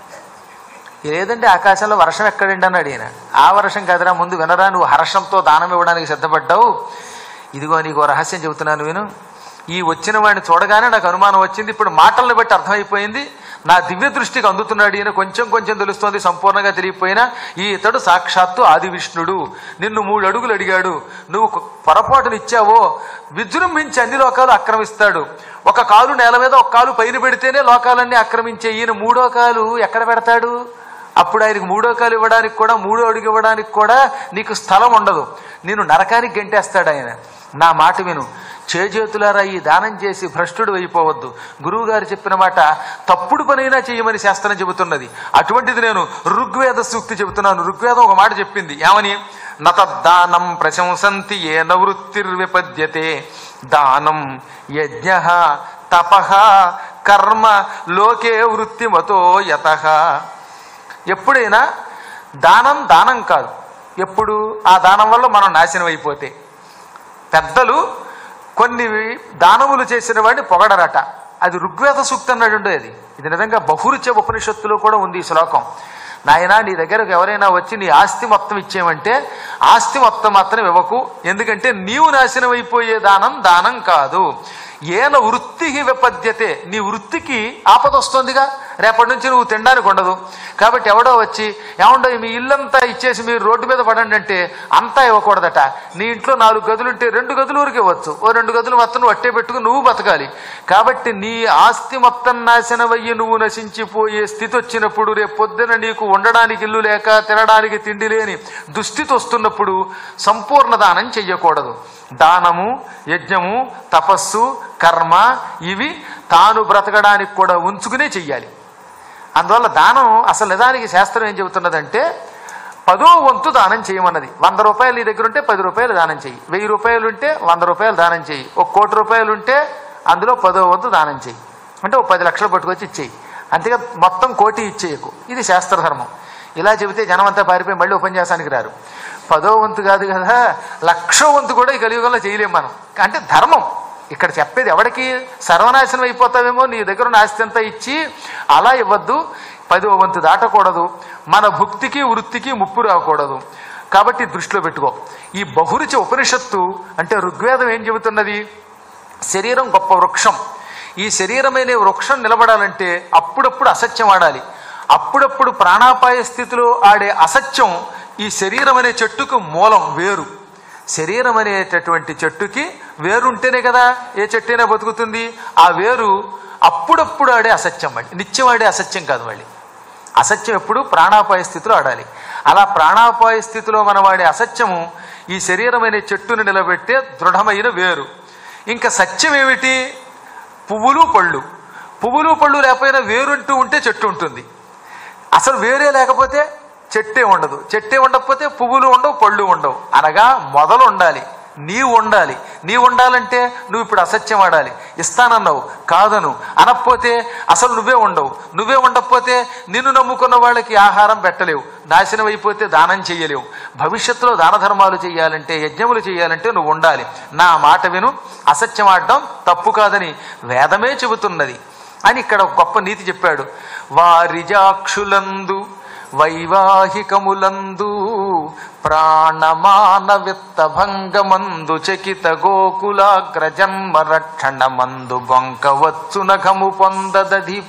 లేదంటే ఆకాశంలో వర్షం ఎక్కడండి అన్నాడు ఈయన ఆ వర్షం కదరా ముందు వినరా నువ్వు హర్షంతో దానం ఇవ్వడానికి సిద్ధపడ్డావు ఇదిగో నీకు రహస్యం చెబుతున్నాను విను ఈ వచ్చిన వాడిని చూడగానే నాకు అనుమానం వచ్చింది ఇప్పుడు మాటలను బట్టి అర్థమైపోయింది నా దివ్య దృష్టికి అందుతున్నాడు ఈయన కొంచెం కొంచెం తెలుస్తోంది సంపూర్ణంగా తెలియపోయినా ఈ ఇతడు సాక్షాత్తు ఆది విష్ణుడు నిన్ను మూడు అడుగులు అడిగాడు నువ్వు పొరపాటును ఇచ్చావో విజృంభించి అన్ని లోకాలు ఆక్రమిస్తాడు ఒక కాలు నేల మీద ఒక కాలు పైన పెడితేనే లోకాలన్నీ ఆక్రమించే ఈయన మూడో కాలు ఎక్కడ పెడతాడు అప్పుడు ఆయనకు మూడో కాలు ఇవ్వడానికి కూడా మూడో అడుగు ఇవ్వడానికి కూడా నీకు స్థలం ఉండదు నేను నరకానికి గంటేస్తాడు ఆయన నా మాట విను చేజేతులారా ఈ దానం చేసి భ్రష్టుడు అయిపోవద్దు గురువుగారు చెప్పిన మాట తప్పుడు పనైనా చేయమని శాస్త్రం చెబుతున్నది అటువంటిది నేను ఋగ్వేద సూక్తి చెబుతున్నాను ఋగ్వేదం ఒక మాట చెప్పింది ఏమని నతద్దానం ప్రశంసంతి ఏ నవృత్తిర్విపద్యతే దానం యజ్ఞ తప కర్మ లోకే వృత్తిమతో యత ఎప్పుడైనా దానం దానం కాదు ఎప్పుడు ఆ దానం వల్ల మనం నాశనం అయిపోతే పెద్దలు కొన్ని దానములు చేసిన వాడిని పొగడరట అది ఋగ్వేద సూక్తి అన్నాడు అది ఇది నిజంగా బహురుచ ఉపనిషత్తులో కూడా ఉంది ఈ శ్లోకం నాయనా నీ దగ్గరకు ఎవరైనా వచ్చి నీ ఆస్తి మొత్తం ఇచ్చేయమంటే ఆస్తి మొత్తం మాత్రం ఇవ్వకు ఎందుకంటే నీవు నాశనం అయిపోయే దానం దానం కాదు ఏన వృత్తికి విపద్యతే నీ వృత్తికి ఆపద వస్తుందిగా రేపటి నుంచి నువ్వు తినడానికి ఉండదు కాబట్టి ఎవడో వచ్చి ఏమండో మీ ఇల్లంతా ఇచ్చేసి మీరు రోడ్డు మీద పడండి అంటే అంతా ఇవ్వకూడదట నీ ఇంట్లో నాలుగు గదులు ఉంటే రెండు గదులు ఊరికి ఇవ్వచ్చు ఓ రెండు గదులు మొత్తం వట్టే పెట్టుకుని నువ్వు బతకాలి కాబట్టి నీ ఆస్తి మొత్తం నాశనమయ్యి నువ్వు నశించిపోయే స్థితి వచ్చినప్పుడు రేపు పొద్దున నీకు ఉండడానికి ఇల్లు లేక తినడానికి తిండి లేని దుస్థితి వస్తున్నప్పుడు సంపూర్ణ దానం చెయ్యకూడదు దానము యజ్ఞము తపస్సు కర్మ ఇవి తాను బ్రతకడానికి కూడా ఉంచుకునే చెయ్యాలి అందువల్ల దానం అసలు నిజానికి శాస్త్రం ఏం చెబుతున్నదంటే పదో వంతు దానం చేయమన్నది వంద రూపాయలు నీ దగ్గర ఉంటే పది రూపాయలు దానం చెయ్యి వెయ్యి రూపాయలు ఉంటే వంద రూపాయలు దానం చెయ్యి ఒక కోటి రూపాయలు ఉంటే అందులో పదో వంతు దానం చెయ్యి అంటే ఒక పది లక్షలు పట్టుకొచ్చి ఇచ్చేయి అంతేగా మొత్తం కోటి ఇచ్చేయకు ఇది శాస్త్రధర్మం ఇలా చెబితే జనం అంతా పారిపోయి మళ్ళీ ఉపన్యాసానికి రారు పదో వంతు కాదు కదా లక్షో వంతు కూడా ఈ కలియుగంలో చేయలేం మనం అంటే ధర్మం ఇక్కడ చెప్పేది ఎవడికి సర్వనాశనం అయిపోతావేమో నీ దగ్గర ఉన్న ఆస్తి అంతా ఇచ్చి అలా ఇవ్వద్దు పదో వంతు దాటకూడదు మన భుక్తికి వృత్తికి ముప్పు రాకూడదు కాబట్టి దృష్టిలో పెట్టుకో ఈ బహురుచి ఉపనిషత్తు అంటే ఋగ్వేదం ఏం చెబుతున్నది శరీరం గొప్ప వృక్షం ఈ శరీరమైన వృక్షం నిలబడాలంటే అప్పుడప్పుడు అసత్యం ఆడాలి అప్పుడప్పుడు ప్రాణాపాయ స్థితిలో ఆడే అసత్యం ఈ శరీరం అనే చెట్టుకు మూలం వేరు శరీరం అనేటటువంటి చెట్టుకి వేరు ఉంటేనే కదా ఏ చెట్టైనా బతుకుతుంది ఆ వేరు అప్పుడప్పుడు ఆడే అసత్యం మళ్ళీ నిత్యం ఆడే అసత్యం కాదు మళ్ళీ అసత్యం ఎప్పుడు ప్రాణాపాయ స్థితిలో ఆడాలి అలా ప్రాణాపాయ స్థితిలో మనం వాడే అసత్యము ఈ శరీరమైన చెట్టును నిలబెట్టే దృఢమైన వేరు ఇంకా సత్యం ఏమిటి పువ్వులు పళ్ళు పువ్వులు పళ్ళు లేకపోయినా వేరుంటూ ఉంటే చెట్టు ఉంటుంది అసలు వేరే లేకపోతే చెట్టే ఉండదు చెట్టే ఉండకపోతే పువ్వులు ఉండవు పళ్ళు ఉండవు అనగా మొదలు ఉండాలి నీవు ఉండాలి నీవు ఉండాలంటే నువ్వు ఇప్పుడు అసత్యం ఆడాలి ఇస్తానన్నావు కాదను అనకపోతే అసలు నువ్వే ఉండవు నువ్వే ఉండకపోతే నిన్ను నమ్ముకున్న వాళ్ళకి ఆహారం పెట్టలేవు నాశనం అయిపోతే దానం చెయ్యలేవు భవిష్యత్తులో దాన ధర్మాలు చేయాలంటే యజ్ఞములు చేయాలంటే నువ్వు ఉండాలి నా మాట విను అసత్యం ఆడడం తప్పు కాదని వేదమే చెబుతున్నది అని ఇక్కడ ఒక గొప్ప నీతి చెప్పాడు వారిజాక్షులందు వైవాహికములందు ప్రాణమాన విత్త భంగమందు చకిత గోకులాగ్ర జన్మ రక్షణ మందు బొంకవచ్చు నఖము పొందదధిప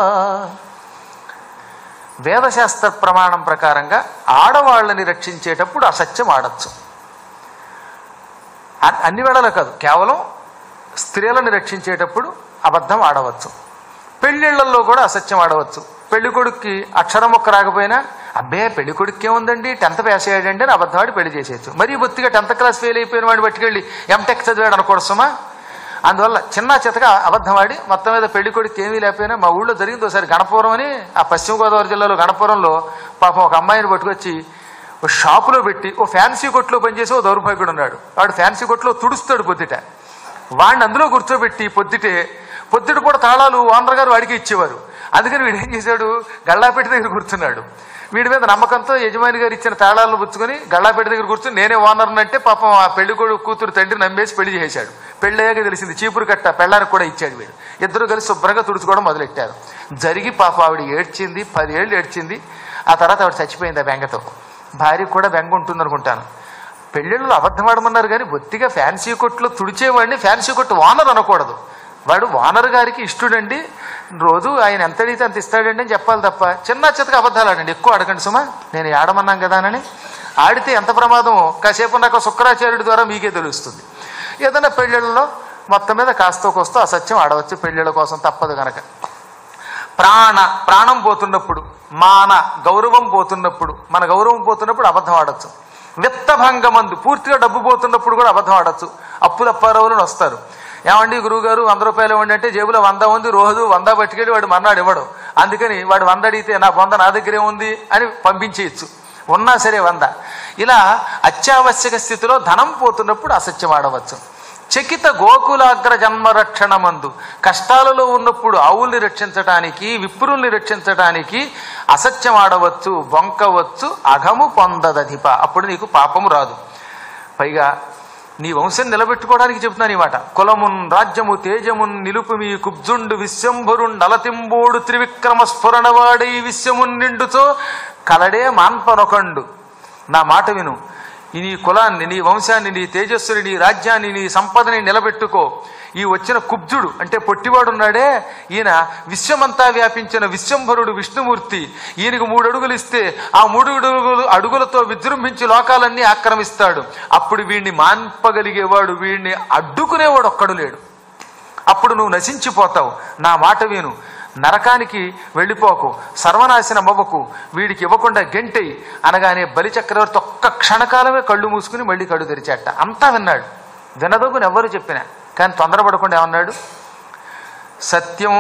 వేదశాస్త్ర ప్రమాణం ప్రకారంగా ఆడవాళ్ళని రక్షించేటప్పుడు అసత్యం ఆడచ్చు అ- అన్ని వేళలా కాదు కేవలం స్త్రీలను రక్షించేటప్పుడు అబద్ధం ఆడవచ్చు పెళ్లిళ్లలో కూడా అసత్యం ఆడవచ్చు పెళ్లి కొడుక్కి అక్షరం మొక్క రాకపోయినా అబ్బే పెళ్లి కొడుక్కి ఏముందండి టెన్త్ పాస్ అయ్యాడంటే అని అబద్ధం ఆడి పెళ్లి చేసేయచ్చు మరీ బొత్తిగా టెన్త్ క్లాస్ ఫెయిల్ అయిపోయిన వాడిని పట్టుకెళ్ళి ఎంటెక్ చదివాడు అనుకోవడమా అందువల్ల చిన్న చితగా అబద్ధం ఆడి మొత్తం మీద పెళ్లి కొడుకు ఏమీ లేకపోయినా మా ఊళ్ళో జరిగింది ఒకసారి గణపురం అని ఆ పశ్చిమ గోదావరి జిల్లాలో గణపురంలో పాపం ఒక అమ్మాయిని పట్టుకొచ్చి ఓ షాపులో పెట్టి ఓ ఫ్యాన్సీ కొట్లో పనిచేసి ఓ దౌర్భాగ్యుడు ఉన్నాడు వాడు ఫ్యాన్సీ కొట్లో తుడుస్తాడు పొద్దుట వాడిని అందులో కూర్చోబెట్టి పొద్దుటే పొద్దుట కూడా తాళాలు ఓనర్ గారు వాడికి ఇచ్చేవారు అందుకని వీడు ఏం చేశాడు గల్లాపేట దగ్గర కూర్చున్నాడు వీడి మీద నమ్మకంతో యజమాని గారు ఇచ్చిన తాళాలను పుచ్చుకొని గల్లాపేట దగ్గర కూర్చొని నేనే ఓనర్ అంటే పాపం ఆ పెళ్లి కొడుకు కూతురు తండ్రి నమ్మేసి పెళ్లి చేశాడు పెళ్లి అయ్యాక తెలిసింది చీపురు కట్ట పెళ్ళానికి కూడా ఇచ్చాడు వీడు ఇద్దరు కలిసి శుభ్రంగా తుడుచుకోవడం మొదలెట్టారు జరిగి పాప ఆవిడ ఏడ్చింది పదేళ్ళు ఏడ్చింది ఆ తర్వాత ఆవిడ చచ్చిపోయింది ఆ బెంగతో భార్యకు కూడా బెంగ ఉంటుంది అనుకుంటాను పెళ్ళిళ్ళు అబద్ధం ఆడమన్నారు కానీ బొత్తిగా ఫ్యాన్సీ కొట్లో తుడిచేవాడిని ఫ్యాన్సీ కొట్టు ఓనర్ అనకూడదు వాడు ఓనర్ గారికి ఇష్టడండి రోజు ఆయన ఎంత అడిగితే అంత ఇస్తాడండి అని చెప్పాలి తప్ప చిన్న చితక అబద్ధాలు ఆడండి ఎక్కువ అడగండి సుమా నేను ఆడమన్నాం కదా అని ఆడితే ఎంత ప్రమాదమో కాసేపు నాకు శుక్రాచార్యుడి ద్వారా మీకే తెలుస్తుంది ఏదైనా పెళ్ళిళ్ళలో మొత్తం మీద కాస్తో కోస్తో అసత్యం ఆడవచ్చు పెళ్ళిళ్ళ కోసం తప్పదు కనుక ప్రాణ ప్రాణం పోతున్నప్పుడు మాన గౌరవం పోతున్నప్పుడు మన గౌరవం పోతున్నప్పుడు అబద్ధం ఆడచ్చు విత్తభంగమందు పూర్తిగా డబ్బు పోతున్నప్పుడు కూడా అబద్ధం ఆడచ్చు అప్పుల అప్పారవులను వస్తారు ఏమండి గురువుగారు వంద రూపాయలు ఇవ్వండి అంటే జేబులో వంద ఉంది రోజు వంద పట్టుకెళ్ళి వాడు మర్నాడు ఇవ్వడు అందుకని వాడు వంద అడిగితే నా వంద నా దగ్గరే ఉంది అని పంపించేయచ్చు ఉన్నా సరే వంద ఇలా అత్యావశ్యక స్థితిలో ధనం పోతున్నప్పుడు అసత్యం ఆడవచ్చు చకిత గోకులాగ్ర జన్మ రక్షణ మందు కష్టాలలో ఉన్నప్పుడు ఆవుల్ని రక్షించటానికి విప్రుల్ని రక్షించటానికి అసత్యం ఆడవచ్చు బొంకవచ్చు అఘము పొందదధిప అప్పుడు నీకు పాపము రాదు పైగా నీ వంశం నిలబెట్టుకోవడానికి చెప్తున్నాను ఈ మాట కులమున్ రాజ్యము తేజమున్ నిలుపు మీ కుబ్జుండు విశ్వంభరుండు నలతింబోడు త్రివిక్రమ స్ఫురణవాడై విశ్వమున్ నిండుతో కలడే మాన్పనొకండు నా మాట విను ఈ నీ కులాన్ని నీ వంశాన్ని నీ తేజస్సుని నీ రాజ్యాన్ని నీ సంపదని నిలబెట్టుకో ఈ వచ్చిన కుబ్జుడు అంటే పొట్టివాడున్నాడే ఈయన విశ్వమంతా వ్యాపించిన విశ్వంభరుడు విష్ణుమూర్తి ఈయనకు మూడు అడుగులు ఇస్తే ఆ మూడు అడుగులు అడుగులతో విజృంభించి లోకాలన్నీ ఆక్రమిస్తాడు అప్పుడు వీడిని మాన్పగలిగేవాడు వీడిని అడ్డుకునేవాడు ఒక్కడు లేడు అప్పుడు నువ్వు నశించిపోతావు నా మాట విను నరకానికి వెళ్ళిపోకు సర్వనాశనం అవ్వకు వీడికి ఇవ్వకుండా గెంటెయి అనగానే బలి చక్రవర్తి ఒక్క క్షణకాలమే కళ్ళు మూసుకుని మళ్ళీ కళ్ళు తెరిచాట అంతా విన్నాడు వినదోగుని ఎవ్వరు చెప్పినా కానీ తొందరపడకుండా ఏమన్నాడు సత్యం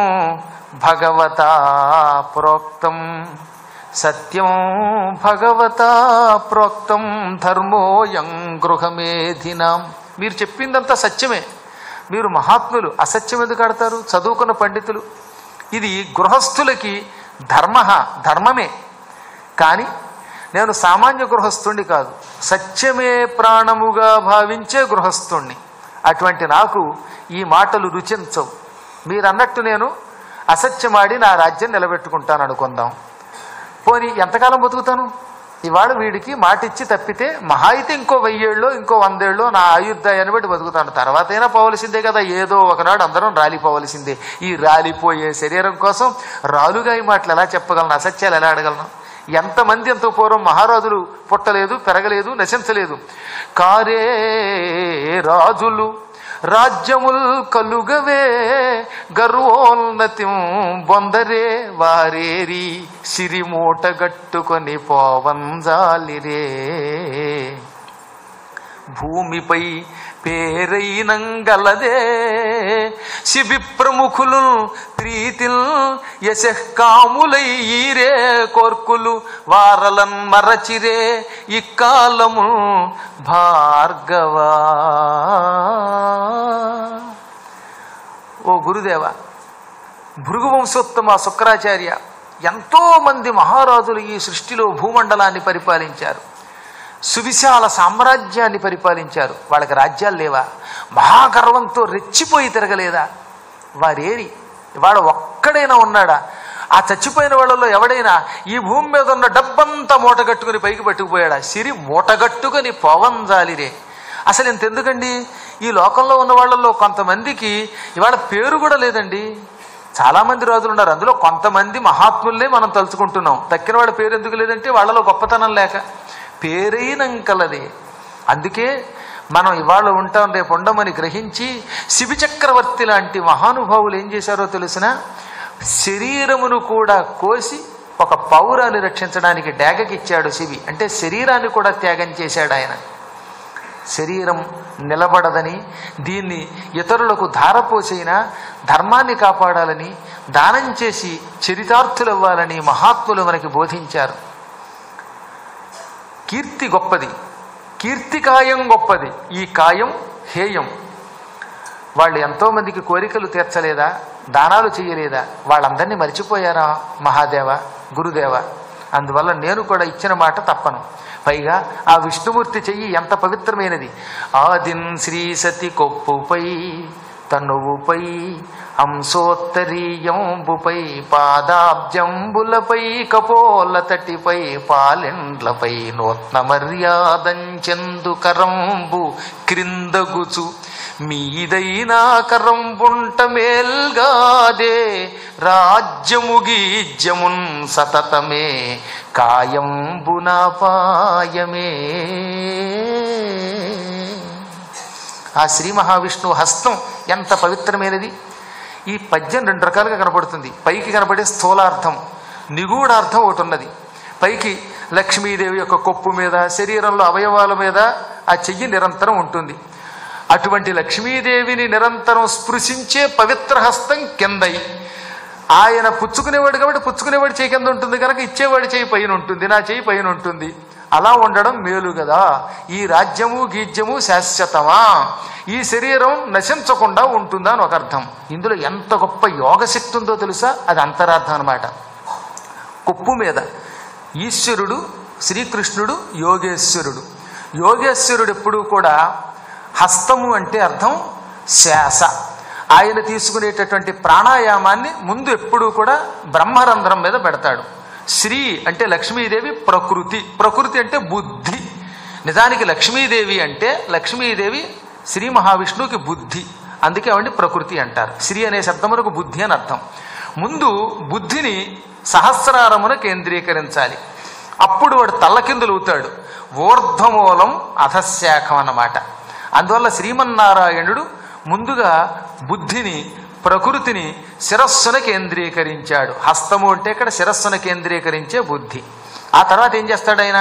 భగవతా ప్రోక్తం సత్యం భగవతా ప్రోక్తం ధర్మోయం గృహమేధినాం మీరు చెప్పిందంతా సత్యమే మీరు మహాత్ములు అసత్యం ఎందుకు ఆడతారు చదువుకున్న పండితులు ఇది గృహస్థులకి ధర్మ ధర్మమే కానీ నేను సామాన్య గృహస్థుణ్ణి కాదు సత్యమే ప్రాణముగా భావించే గృహస్థుణ్ణి అటువంటి నాకు ఈ మాటలు రుచించవు మీరన్నట్టు నేను అసత్యమాడి నా రాజ్యం నిలబెట్టుకుంటాను అనుకుందాం పోనీ ఎంతకాలం బతుకుతాను ఇవాళ వీడికి మాట ఇచ్చి తప్పితే మహా అయితే ఇంకో వెయ్యేళ్ళు ఇంకో వందేళ్ళు నా ఆయుర్దాయాన్ని బట్టి బతుకుతాను తర్వాత అయినా పోవలసిందే కదా ఏదో ఒకనాడు అందరం రాలిపోవలసిందే ఈ రాలిపోయే శరీరం కోసం రాలుగా ఈ మాటలు ఎలా చెప్పగలను అసత్యాలు ఎలా అడగలను ఎంతమంది ఎంతో పూర్వం మహారాజులు పుట్టలేదు పెరగలేదు నశించలేదు కారే రాజులు రాజ్యముల్ కలుగవే గర్వోన్నతి బొందరే వారేరి సిరిమూట గట్టుకొని పోవంజాలిరే భూమిపై పేరైనంగలదే శిబి ప్రముఖులు ప్రీతిల్ యశకాములై ఈరే కోర్కులు వారలన్ మరచిరే ఇక్కాలము భార్గవా ఓ గురుదేవ భృగు వంశోత్తమ శుక్రాచార్య ఎంతో మంది మహారాజులు ఈ సృష్టిలో భూమండలాన్ని పరిపాలించారు సువిశాల సామ్రాజ్యాన్ని పరిపాలించారు వాళ్ళకి రాజ్యాలు లేవా మహాగర్వంతో రెచ్చిపోయి తిరగలేదా వారేరి వాడు ఒక్కడైనా ఉన్నాడా ఆ చచ్చిపోయిన వాళ్ళలో ఎవడైనా ఈ భూమి మీద ఉన్న డబ్బంతా మూటగట్టుకుని పైకి పట్టుకుపోయాడా సిరి మూటగట్టుకుని పోవంజాలిరే అసలు ఇంతెందుకండి ఈ లోకంలో ఉన్న వాళ్ళల్లో కొంతమందికి ఇవాళ పేరు కూడా లేదండి చాలా మంది రాజులు ఉన్నారు అందులో కొంతమంది మహాత్ముల్నే మనం తలుచుకుంటున్నాం తక్కిన వాళ్ళ పేరు ఎందుకు లేదంటే వాళ్ళలో గొప్పతనం లేక పేరైనంకలదే అందుకే మనం ఇవాళ ఉంటాం రేపు ఉండమని గ్రహించి శిబి చక్రవర్తి లాంటి మహానుభావులు ఏం చేశారో తెలిసిన శరీరమును కూడా కోసి ఒక పౌరాన్ని రక్షించడానికి డాగకిచ్చాడు శివి అంటే శరీరాన్ని కూడా త్యాగం చేశాడు ఆయన శరీరం నిలబడదని దీన్ని ఇతరులకు ధారపోసైనా ధర్మాన్ని కాపాడాలని దానం చేసి చరితార్థులవ్వాలని మహాత్ములు మనకి బోధించారు కీర్తి గొప్పది కీర్తి కాయం గొప్పది ఈ కాయం హేయం వాళ్ళు ఎంతోమందికి కోరికలు తీర్చలేదా దానాలు చేయలేదా వాళ్ళందరినీ మర్చిపోయారా మహాదేవ గురుదేవ అందువల్ల నేను కూడా ఇచ్చిన మాట తప్పను పైగా ఆ విష్ణుమూర్తి చెయ్యి ఎంత పవిత్రమైనది ఆదిన్ శ్రీ సతి కొప్పుపై తనువుపై అంశోత్తరీయంబుపై పాదాబ్జంబులపై కపోల తటిపై పాలెండ్లపై నూత్న మర్యాదంచెందు కరంబు క్రిందగుచు మీదైనా కరంబుంట మేల్గాదే రాజ్యము గీజ్యమున్ సతతమే కాయంబునా పాయమే ఆ శ్రీ మహావిష్ణువు హస్తం ఎంత పవిత్రమైనది ఈ పద్యం రెండు రకాలుగా కనపడుతుంది పైకి కనపడే స్థూలార్థం నిగూఢార్థం ఒకటి ఉన్నది పైకి లక్ష్మీదేవి యొక్క కొప్పు మీద శరీరంలో అవయవాల మీద ఆ చెయ్యి నిరంతరం ఉంటుంది అటువంటి లక్ష్మీదేవిని నిరంతరం స్పృశించే పవిత్ర హస్తం కిందై ఆయన పుచ్చుకునేవాడు కాబట్టి పుచ్చుకునేవాడు చేయి కింద ఉంటుంది కనుక ఇచ్చేవాడి చేయి పైన ఉంటుంది నా చేయి పైన ఉంటుంది అలా ఉండడం మేలు కదా ఈ రాజ్యము గీజ్యము శాశ్వతమా ఈ శరీరం నశించకుండా ఉంటుందా అని ఒక అర్థం ఇందులో ఎంత గొప్ప యోగశక్తి ఉందో తెలుసా అది అంతరార్థం అనమాట కొప్పు మీద ఈశ్వరుడు శ్రీకృష్ణుడు యోగేశ్వరుడు యోగేశ్వరుడు ఎప్పుడూ కూడా హస్తము అంటే అర్థం శ్వాస ఆయన తీసుకునేటటువంటి ప్రాణాయామాన్ని ముందు ఎప్పుడూ కూడా బ్రహ్మరంధ్రం మీద పెడతాడు శ్రీ అంటే లక్ష్మీదేవి ప్రకృతి ప్రకృతి అంటే బుద్ధి నిజానికి లక్ష్మీదేవి అంటే లక్ష్మీదేవి శ్రీ మహావిష్ణువుకి బుద్ధి అందుకే ఆవిడ్ని ప్రకృతి అంటారు శ్రీ అనే శబ్దమునకు బుద్ధి అని అర్థం ముందు బుద్ధిని సహస్రారమున కేంద్రీకరించాలి అప్పుడు వాడు తల్లకిందులవుతాడు ఊర్ధ్వమూలం అధశాఖం అన్నమాట అందువల్ల శ్రీమన్నారాయణుడు ముందుగా బుద్ధిని ప్రకృతిని శిరస్సున కేంద్రీకరించాడు హస్తము అంటే ఇక్కడ శిరస్సున కేంద్రీకరించే బుద్ధి ఆ తర్వాత ఏం చేస్తాడు ఆయన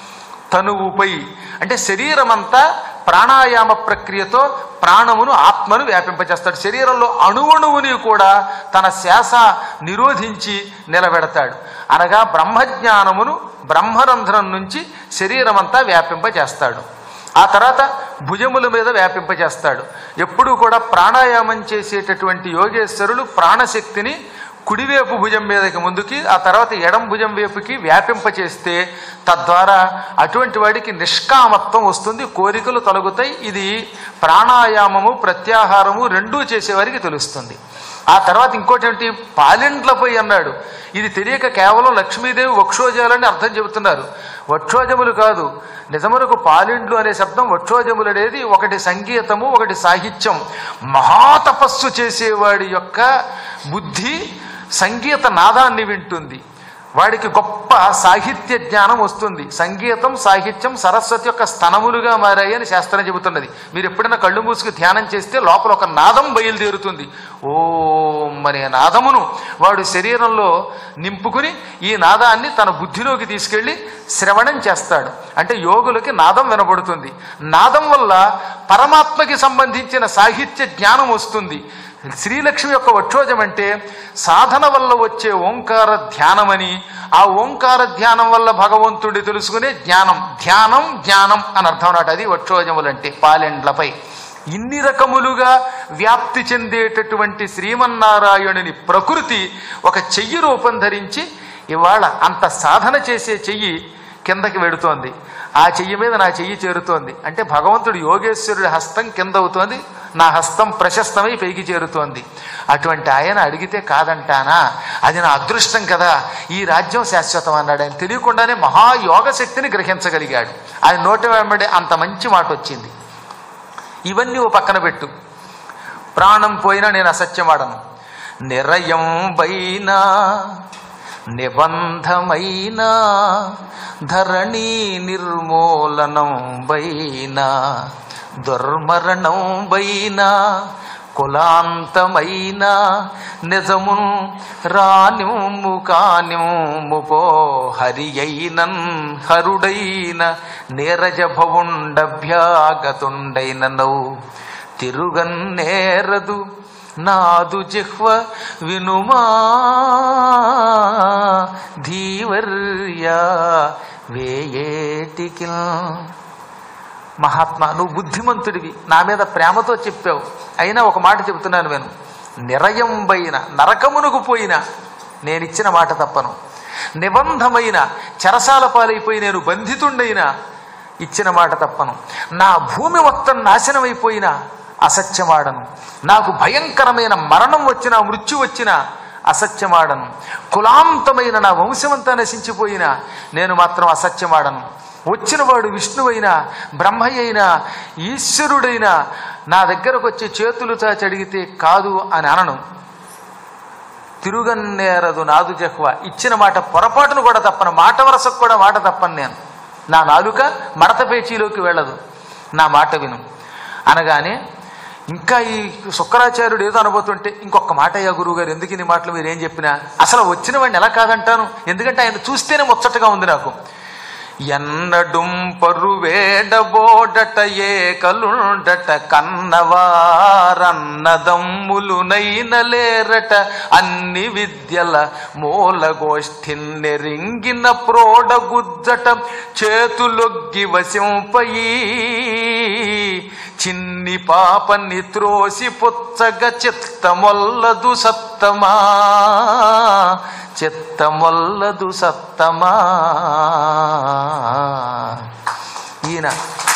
తనువుపై అంటే శరీరమంతా ప్రాణాయామ ప్రక్రియతో ప్రాణమును ఆత్మను వ్యాపింపచేస్తాడు శరీరంలో అణువణువుని కూడా తన శ్వాస నిరోధించి నిలబెడతాడు అనగా బ్రహ్మజ్ఞానమును బ్రహ్మరంధ్రం నుంచి శరీరమంతా వ్యాపింపచేస్తాడు ఆ తర్వాత భుజముల మీద వ్యాపింపజేస్తాడు ఎప్పుడూ కూడా ప్రాణాయామం చేసేటటువంటి యోగేశ్వరులు ప్రాణశక్తిని కుడివైపు భుజం మీదకి ముందుకి ఆ తర్వాత ఎడం భుజం వైపుకి వ్యాపింపచేస్తే తద్వారా అటువంటి వాడికి నిష్కామత్వం వస్తుంది కోరికలు తొలగుతాయి ఇది ప్రాణాయామము ప్రత్యాహారము రెండూ చేసేవారికి తెలుస్తుంది ఆ తర్వాత ఇంకోటి ఏంటి పాలెండ్లపై అన్నాడు ఇది తెలియక కేవలం లక్ష్మీదేవి వక్షోజాలని అర్థం చెబుతున్నారు వక్షోజములు కాదు నిజమునకు పాలిండ్లు అనే శబ్దం వక్షోజములు అనేది ఒకటి సంగీతము ఒకటి సాహిత్యం మహాతపస్సు చేసేవాడి యొక్క బుద్ధి సంగీత నాదాన్ని వింటుంది వాడికి గొప్ప సాహిత్య జ్ఞానం వస్తుంది సంగీతం సాహిత్యం సరస్వతి యొక్క స్తనములుగా మారాయి అని శాస్త్రం చెబుతున్నది మీరు ఎప్పుడైనా కళ్ళు మూసుకు ధ్యానం చేస్తే లోపల ఒక నాదం బయలుదేరుతుంది ఓం అనే నాదమును వాడు శరీరంలో నింపుకుని ఈ నాదాన్ని తన బుద్ధిలోకి తీసుకెళ్లి శ్రవణం చేస్తాడు అంటే యోగులకి నాదం వినబడుతుంది నాదం వల్ల పరమాత్మకి సంబంధించిన సాహిత్య జ్ఞానం వస్తుంది శ్రీలక్ష్మి యొక్క వక్షోజం అంటే సాధన వల్ల వచ్చే ఓంకార ధ్యానమని ఆ ఓంకార ధ్యానం వల్ల భగవంతుడి తెలుసుకునే జ్ఞానం ధ్యానం జ్ఞానం అని అర్థం నాటి అది వక్షోజములంటే పాలెండ్లపై ఇన్ని రకములుగా వ్యాప్తి చెందేటటువంటి శ్రీమన్నారాయణుని ప్రకృతి ఒక చెయ్యి రూపం ధరించి ఇవాళ అంత సాధన చేసే చెయ్యి కిందకి వెడుతోంది ఆ చెయ్యి మీద నా చెయ్యి చేరుతోంది అంటే భగవంతుడు యోగేశ్వరుడి హస్తం కింద అవుతోంది నా హస్తం ప్రశస్తమై పైకి చేరుతోంది అటువంటి ఆయన అడిగితే కాదంటానా అది నా అదృష్టం కదా ఈ రాజ్యం శాశ్వతం అన్నాడు ఆయన తెలియకుండానే మహాయోగ శక్తిని గ్రహించగలిగాడు ఆయన నోటి వెంబడి అంత మంచి మాట వచ్చింది ఇవన్నీ ఓ పక్కన పెట్టు ప్రాణం పోయినా నేను అసత్యమాడను నిరయం వైనా నిబంధమైనా ధరణి నిర్మూలనం వైనా దుర్మరణం వైనా కులాంతమైన నిజమును రానిమ్ము కానిమ్ము పో హరి అయినన్ హరుడైన నీరజ భవుండభ్యాగతుండైన నౌ తిరుగన్నేరదు నాదు జిహ్వ వినుమా ధీవర్య వేయేటికి మహాత్మా నువ్వు బుద్ధిమంతుడివి నా మీద ప్రేమతో చెప్పావు అయినా ఒక మాట చెబుతున్నాను నేను నిరయంబైన నరకమునకు పోయిన నేనిచ్చిన మాట తప్పను నిబంధమైన చెరసాల పాలైపోయి నేను బంధితుండైనా ఇచ్చిన మాట తప్పను నా భూమి మొత్తం నాశనమైపోయినా అసత్యమాడను నాకు భయంకరమైన మరణం వచ్చినా మృత్యు వచ్చినా అసత్యమాడను కులాంతమైన నా వంశమంతా నశించిపోయినా నేను మాత్రం అసత్యమాడను వచ్చినవాడు విష్ణువైనా బ్రహ్మయ్య అయినా ఈశ్వరుడైనా నా దగ్గరకు వచ్చి చేతులు చాచి అడిగితే కాదు అని అనను తిరుగన్నేరదు నాదు జహ్వ ఇచ్చిన మాట పొరపాటును కూడా తప్పను మాట వరసకు కూడా మాట తప్పను నేను నా నాలుక మడత పేచీలోకి వెళ్ళదు నా మాట విను అనగానే ఇంకా ఈ శుక్రాచార్యుడు ఏదో అనబోతుంటే ఇంకొక మాట అయ్యా గురువుగారు ఎందుకు ఇన్ని మాటలు మీరు ఏం చెప్పినా అసలు వచ్చిన వాడిని ఎలా కాదంటాను ఎందుకంటే ఆయన చూస్తేనే ముచ్చటగా ఉంది నాకు ఎన్నడుం పరువేడబోడట ఏ కలుండట కన్నవారన్నదమ్ములు నైనలేరట అన్ని విద్యల మూలగోష్ఠి నెరింగిన ప్రోడగుజ్జట చేతులొగ్గి వశంపయి చిన్ని పాపని త్రోసి పుచ్చగ చిత్తమొల్లదు సత్తమా చిత్తమొల్లదు సత్తమా ఈయన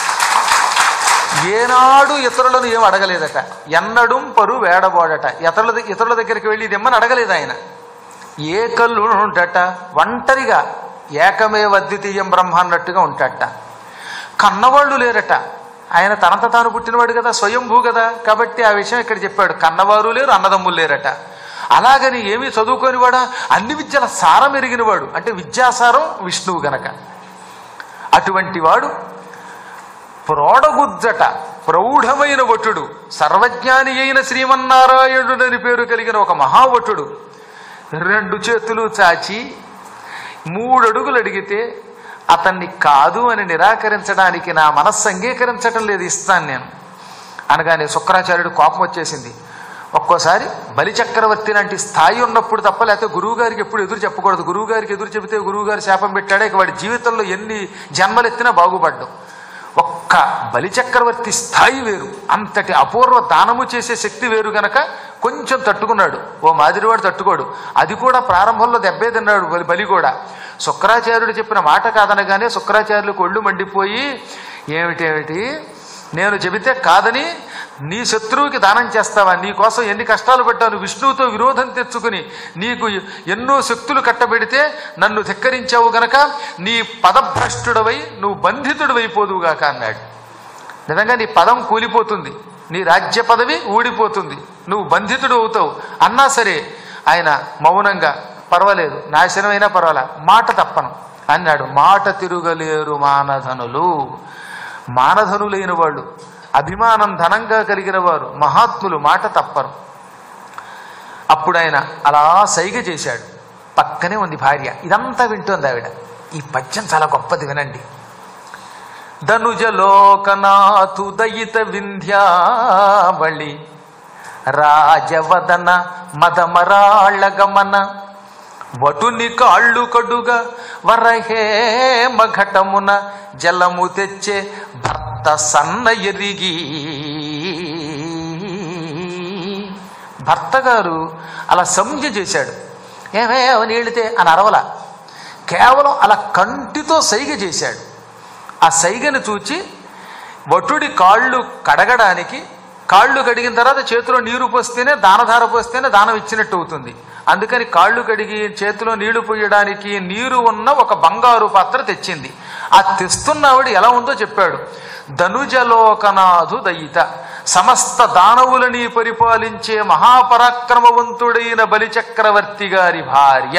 ఏనాడు ఇతరులను ఏం అడగలేదట ఎన్నడూ పరు వేడబోడట ఇతరుల ద- ఇతరుల దగ్గరికి వెళ్ళి ఇదమ్మని అడగలేదు ఆయన ఏకలుండట ఒంటరిగా ఏకమే అద్వితీయం బ్రహ్మ అన్నట్టుగా ఉంటాడట కన్నవాళ్ళు లేరట ఆయన తనంత తాను పుట్టినవాడు కదా స్వయంభూ కదా కాబట్టి ఆ విషయం ఇక్కడ చెప్పాడు కన్నవారు లేరు అన్నదమ్ములు లేరట అలాగని ఏమీ చదువుకోనివాడా అన్ని విద్యల సారం ఎరిగినవాడు అంటే విద్యాసారం విష్ణువు గనక అటువంటి వాడు ప్రోడగుజ్జట ప్రౌఢమైన వటుడు సర్వజ్ఞాని అయిన శ్రీమన్నారాయణుడని పేరు కలిగిన ఒక మహావటుడు రెండు చేతులు చాచి మూడు అడుగులు అడిగితే అతన్ని కాదు అని నిరాకరించడానికి నా మనస్సు అంగీకరించటం లేదు ఇస్తాను నేను అనగానే శుక్రాచార్యుడు కోపం వచ్చేసింది ఒక్కోసారి బలిచక్రవర్తి లాంటి స్థాయి ఉన్నప్పుడు తప్ప లేకపోతే గురువు గారికి ఎప్పుడు ఎదురు చెప్పకూడదు గురువు గారికి ఎదురు చెబితే గురువు గారు శాపం పెట్టాడే ఇక వాడి జీవితంలో ఎన్ని జన్మలెత్తినా బాగుపడ్డం ఒక్క బలిచక్రవర్తి స్థాయి వేరు అంతటి అపూర్వ దానము చేసే శక్తి వేరు గనక కొంచెం తట్టుకున్నాడు ఓ మాదిరివాడు తట్టుకోడు అది కూడా ప్రారంభంలో దెబ్బే తిన్నాడు బలి బలి కూడా శుక్రాచార్యుడు చెప్పిన మాట కాదనగానే శుక్రాచార్యులకు ఒళ్ళు మండిపోయి ఏమిటేమిటి నేను చెబితే కాదని నీ శత్రువుకి దానం చేస్తావా నీ కోసం ఎన్ని కష్టాలు పడ్డాను విష్ణువుతో విరోధం తెచ్చుకుని నీకు ఎన్నో శక్తులు కట్టబెడితే నన్ను ధిక్కరించావు గనక నీ పదభ్రష్టుడవై నువ్వు బంధితుడివైపోదువుగాక అన్నాడు నిజంగా నీ పదం కూలిపోతుంది నీ రాజ్య పదవి ఊడిపోతుంది నువ్వు బంధితుడు అవుతావు అన్నా సరే ఆయన మౌనంగా పర్వాలేదు నాశనమైనా పర్వాలే మాట తప్పను అన్నాడు మాట తిరుగలేరు మానధనులు మానధనులైన వాళ్ళు అభిమానం ధనంగా కలిగిన వారు మహాత్ములు మాట తప్పరు అప్పుడు ఆయన అలా సైగ చేశాడు పక్కనే ఉంది భార్య ఇదంతా వింటోంది ఆవిడ ఈ పద్యం చాలా గొప్పది వినండి ధనుజలోకనాథు దయిత వింధ్యావళి రాజవదన మదమరాళ్ళ గమన వటుని కాళ్ళు కడుగా వరహేమ ఘటమున జలము తెచ్చే భర్త సన్న ఎరిగి భర్త గారు అలా సంజ్ఞ చేశాడు ఏమే నీళ్ళితే అని అరవల కేవలం అలా కంటితో సైగ చేశాడు ఆ సైగను చూచి వటుడి కాళ్ళు కడగడానికి కాళ్ళు కడిగిన తర్వాత చేతిలో నీరు పోస్తేనే దానధార పోస్తేనే దానం ఇచ్చినట్టు అవుతుంది అందుకని కాళ్ళు కడిగి చేతిలో నీళ్లు పోయడానికి నీరు ఉన్న ఒక బంగారు పాత్ర తెచ్చింది ఆ తెస్తున్నవాడు ఎలా ఉందో చెప్పాడు ధనుజలోకనాథు దయిత సమస్త దానవులని పరిపాలించే మహాపరాక్రమవంతుడైన బలిచక్రవర్తి గారి భార్య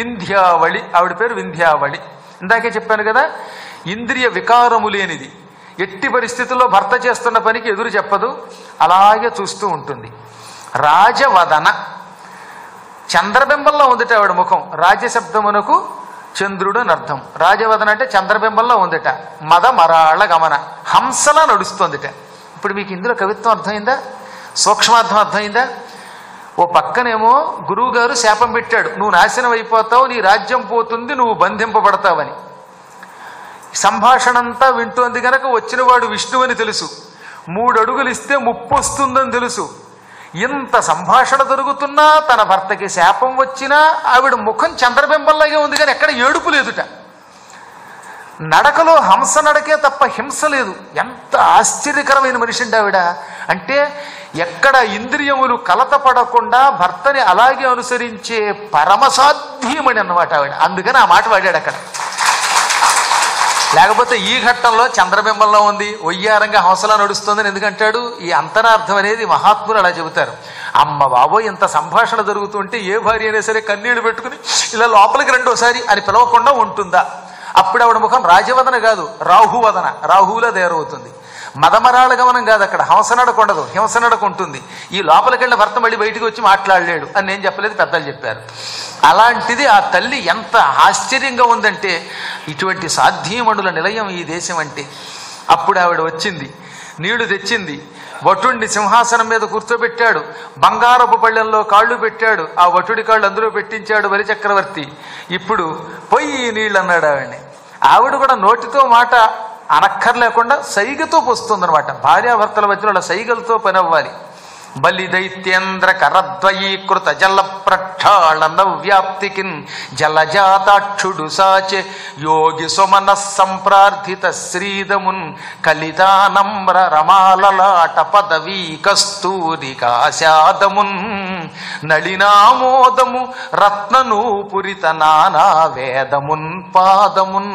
వింధ్యావళి ఆవిడ పేరు వింధ్యావళి ఇందాకే చెప్పాను కదా ఇంద్రియ వికారము లేనిది ఎట్టి పరిస్థితుల్లో భర్త చేస్తున్న పనికి ఎదురు చెప్పదు అలాగే చూస్తూ ఉంటుంది రాజవదన చంద్రబింబంలో ఉందిట ఆవిడ ముఖం రాజ్యశబ్దమునకు చంద్రుడు అని అర్థం రాజవదన అంటే చంద్రబింబంలో ఉందిట మద మరాళ గమన హంసలా నడుస్తోందిట ఇప్పుడు మీకు ఇందులో కవిత్వం అర్థమైందా సూక్ష్మార్థం అర్థమైందా ఓ పక్కనేమో గురువు గారు శాపం పెట్టాడు నువ్వు నాశనం అయిపోతావు నీ రాజ్యం పోతుంది నువ్వు బంధింపబడతావని సంభాషణ అంతా వింటోంది గనక వచ్చినవాడు విష్ణువని తెలుసు మూడు అడుగులు ఇస్తే ముప్పు వస్తుందని తెలుసు ఇంత సంభాషణ జరుగుతున్నా తన భర్తకి శాపం వచ్చినా ఆవిడ ముఖం చంద్రబింబంలాగే ఉంది కానీ ఎక్కడ ఏడుపు లేదుట నడకలో హంస నడకే తప్ప హింస లేదు ఎంత ఆశ్చర్యకరమైన మనిషి అండి ఆవిడ అంటే ఎక్కడ ఇంద్రియములు కలతపడకుండా భర్తని అలాగే అనుసరించే పరమసాధ్యమని అన్నమాట ఆవిడ అందుకని ఆ మాట వాడాడు అక్కడ లేకపోతే ఈ ఘట్టంలో చంద్రబింబంలో ఉంది ఒయ్యారంగా హంసలా నడుస్తుందని ఎందుకంటాడు ఈ అంతరార్థం అనేది మహాత్ములు అలా చెబుతారు అమ్మ బాబోయ్ ఇంత సంభాషణ జరుగుతుంటే ఏ భార్య అయినా సరే కన్నీళ్లు పెట్టుకుని ఇలా లోపలికి రెండోసారి అని పిలవకుండా ఉంటుందా అప్పుడు ఆవిడ ముఖం రాజవదన కాదు రాహువదన రాహువులో తయారవుతుంది మదమరాళ గమనం కాదు అక్కడ హంస నడక ఉండదు హింస నడక ఉంటుంది ఈ లోపలికి వెళ్ళిన భర్త మళ్ళీ బయటికి వచ్చి మాట్లాడలేడు అని నేను చెప్పలేదు పెద్దలు చెప్పారు అలాంటిది ఆ తల్లి ఎంత ఆశ్చర్యంగా ఉందంటే ఇటువంటి సాధ్యమణుల నిలయం ఈ దేశం అంటే అప్పుడు ఆవిడ వచ్చింది నీళ్లు తెచ్చింది వటుణ్ణి సింహాసనం మీద కూర్చోబెట్టాడు బంగారపు పళ్ళెంలో కాళ్ళు పెట్టాడు ఆ వటుడి కాళ్ళు అందులో పెట్టించాడు బలి చక్రవర్తి ఇప్పుడు పొయ్యి ఈ నీళ్ళు అన్నాడు ఆవిడ్ని ఆవిడ కూడా నోటితో మాట అనక్కర్లేకుండా సైగతో పోస్తుందన్నమాట భార్యాభర్తల మధ్యలో అలా సైగలతో పని అవ్వాలి బలి దైత్యేంద్ర కరద్వయీకృత జల ప్రక్షాళన వ్యాప్తికిన్ జలజాతాక్షుడు సాచే యోగి సుమన సంప్రార్థిత శ్రీదమున్ కలితానమ్ర రమాలలాట పదవీ కస్తూరి కాశాదమున్ నళినామోదము రత్ననూపురిత నానా వేదమున్ పాదమున్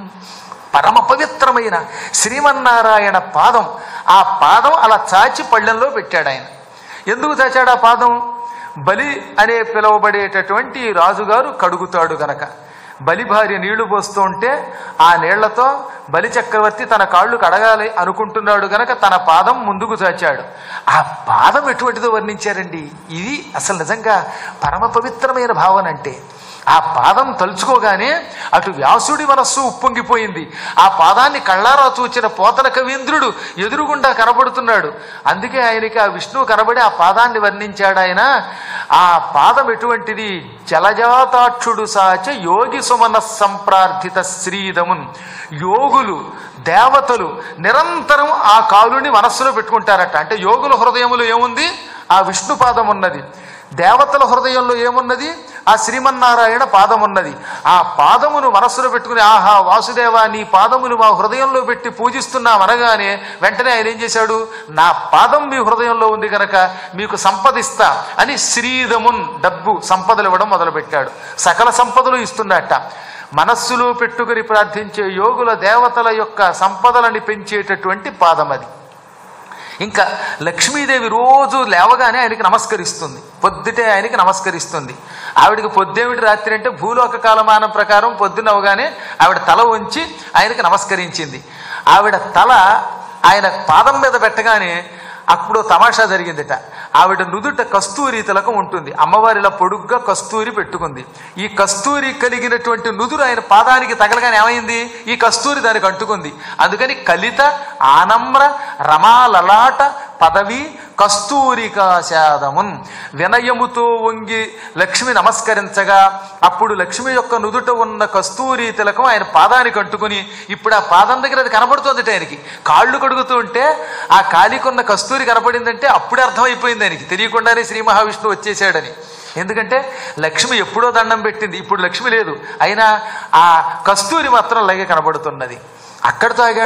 పరమ పవిత్రమైన శ్రీమన్నారాయణ పాదం ఆ పాదం అలా చాచి పళ్ళెంలో పెట్టాడు ఆయన ఎందుకు చాచాడు ఆ పాదం బలి అనే పిలువబడేటటువంటి రాజుగారు కడుగుతాడు గనక బలి భార్య నీళ్లు పోస్తూ ఉంటే ఆ నీళ్లతో బలి చక్రవర్తి తన కాళ్ళు కడగాలి అనుకుంటున్నాడు గనక తన పాదం ముందుకు చాచాడు ఆ పాదం ఎటువంటిదో వర్ణించారండి ఇది అసలు నిజంగా పరమ పవిత్రమైన భావన అంటే ఆ పాదం తలుచుకోగానే అటు వ్యాసుడి మనస్సు ఉప్పొంగిపోయింది ఆ పాదాన్ని కళ్ళారా చూచిన పోతన కవీంద్రుడు ఎదురుగుండా కనబడుతున్నాడు అందుకే ఆయనకి ఆ విష్ణువు కనబడి ఆ పాదాన్ని వర్ణించాడు ఆయన ఆ పాదం ఎటువంటిది జలజాతాక్షుడు సాచ యోగి సుమన సంప్రార్థిత శ్రీదమున్ యోగులు దేవతలు నిరంతరం ఆ కాలుని మనస్సులో పెట్టుకుంటారట అంటే యోగుల హృదయములో ఏముంది ఆ విష్ణు పాదం ఉన్నది దేవతల హృదయంలో ఏమున్నది ఆ శ్రీమన్నారాయణ పాదం ఉన్నది ఆ పాదమును మనస్సులో పెట్టుకుని ఆహా వాసుదేవ నీ పాదములు మా హృదయంలో పెట్టి పూజిస్తున్నాం అనగానే వెంటనే ఆయన ఏం చేశాడు నా పాదం మీ హృదయంలో ఉంది కనుక మీకు సంపదిస్తా అని శ్రీదమున్ డబ్బు సంపదలు ఇవ్వడం మొదలుపెట్టాడు సకల సంపదలు ఇస్తున్నట్ట మనస్సులో పెట్టుకుని ప్రార్థించే యోగుల దేవతల యొక్క సంపదలని పెంచేటటువంటి పాదం అది ఇంకా లక్ష్మీదేవి రోజు లేవగానే ఆయనకి నమస్కరిస్తుంది పొద్దుటే ఆయనకి నమస్కరిస్తుంది ఆవిడకి పొద్దేమిటి రాత్రి అంటే భూలోక కాలమానం ప్రకారం పొద్దునవగానే ఆవిడ తల ఉంచి ఆయనకి నమస్కరించింది ఆవిడ తల ఆయన పాదం మీద పెట్టగానే అప్పుడు తమాషా జరిగిందిట ఆవిడ నుదుట కస్తూరి తిలకం ఉంటుంది అమ్మవారిలా పొడుగ్గా కస్తూరి పెట్టుకుంది ఈ కస్తూరి కలిగినటువంటి నుదురు ఆయన పాదానికి తగలగానే ఏమైంది ఈ కస్తూరి దానికి అంటుకుంది అందుకని కలిత ఆనమ్ర రమాలలాట పదవి కస్తూరికాశాదమున్ వినయముతో వంగి లక్ష్మి నమస్కరించగా అప్పుడు లక్ష్మి యొక్క నుదుట ఉన్న కస్తూరి తిలకం ఆయన పాదానికి అంటుకుని ఇప్పుడు ఆ పాదం దగ్గర అది కనబడుతుంది ఆయనకి కాళ్ళు కడుగుతూ ఉంటే ఆ కాలికున్న కస్తూరి కనపడిందంటే అప్పుడే అర్థమైపోయింది ఆయనకి తెలియకుండానే శ్రీ మహావిష్ణువు వచ్చేసాడని ఎందుకంటే లక్ష్మి ఎప్పుడో దండం పెట్టింది ఇప్పుడు లక్ష్మి లేదు అయినా ఆ కస్తూరి మాత్రం అలాగే కనబడుతున్నది అక్కడితో ఆగాడు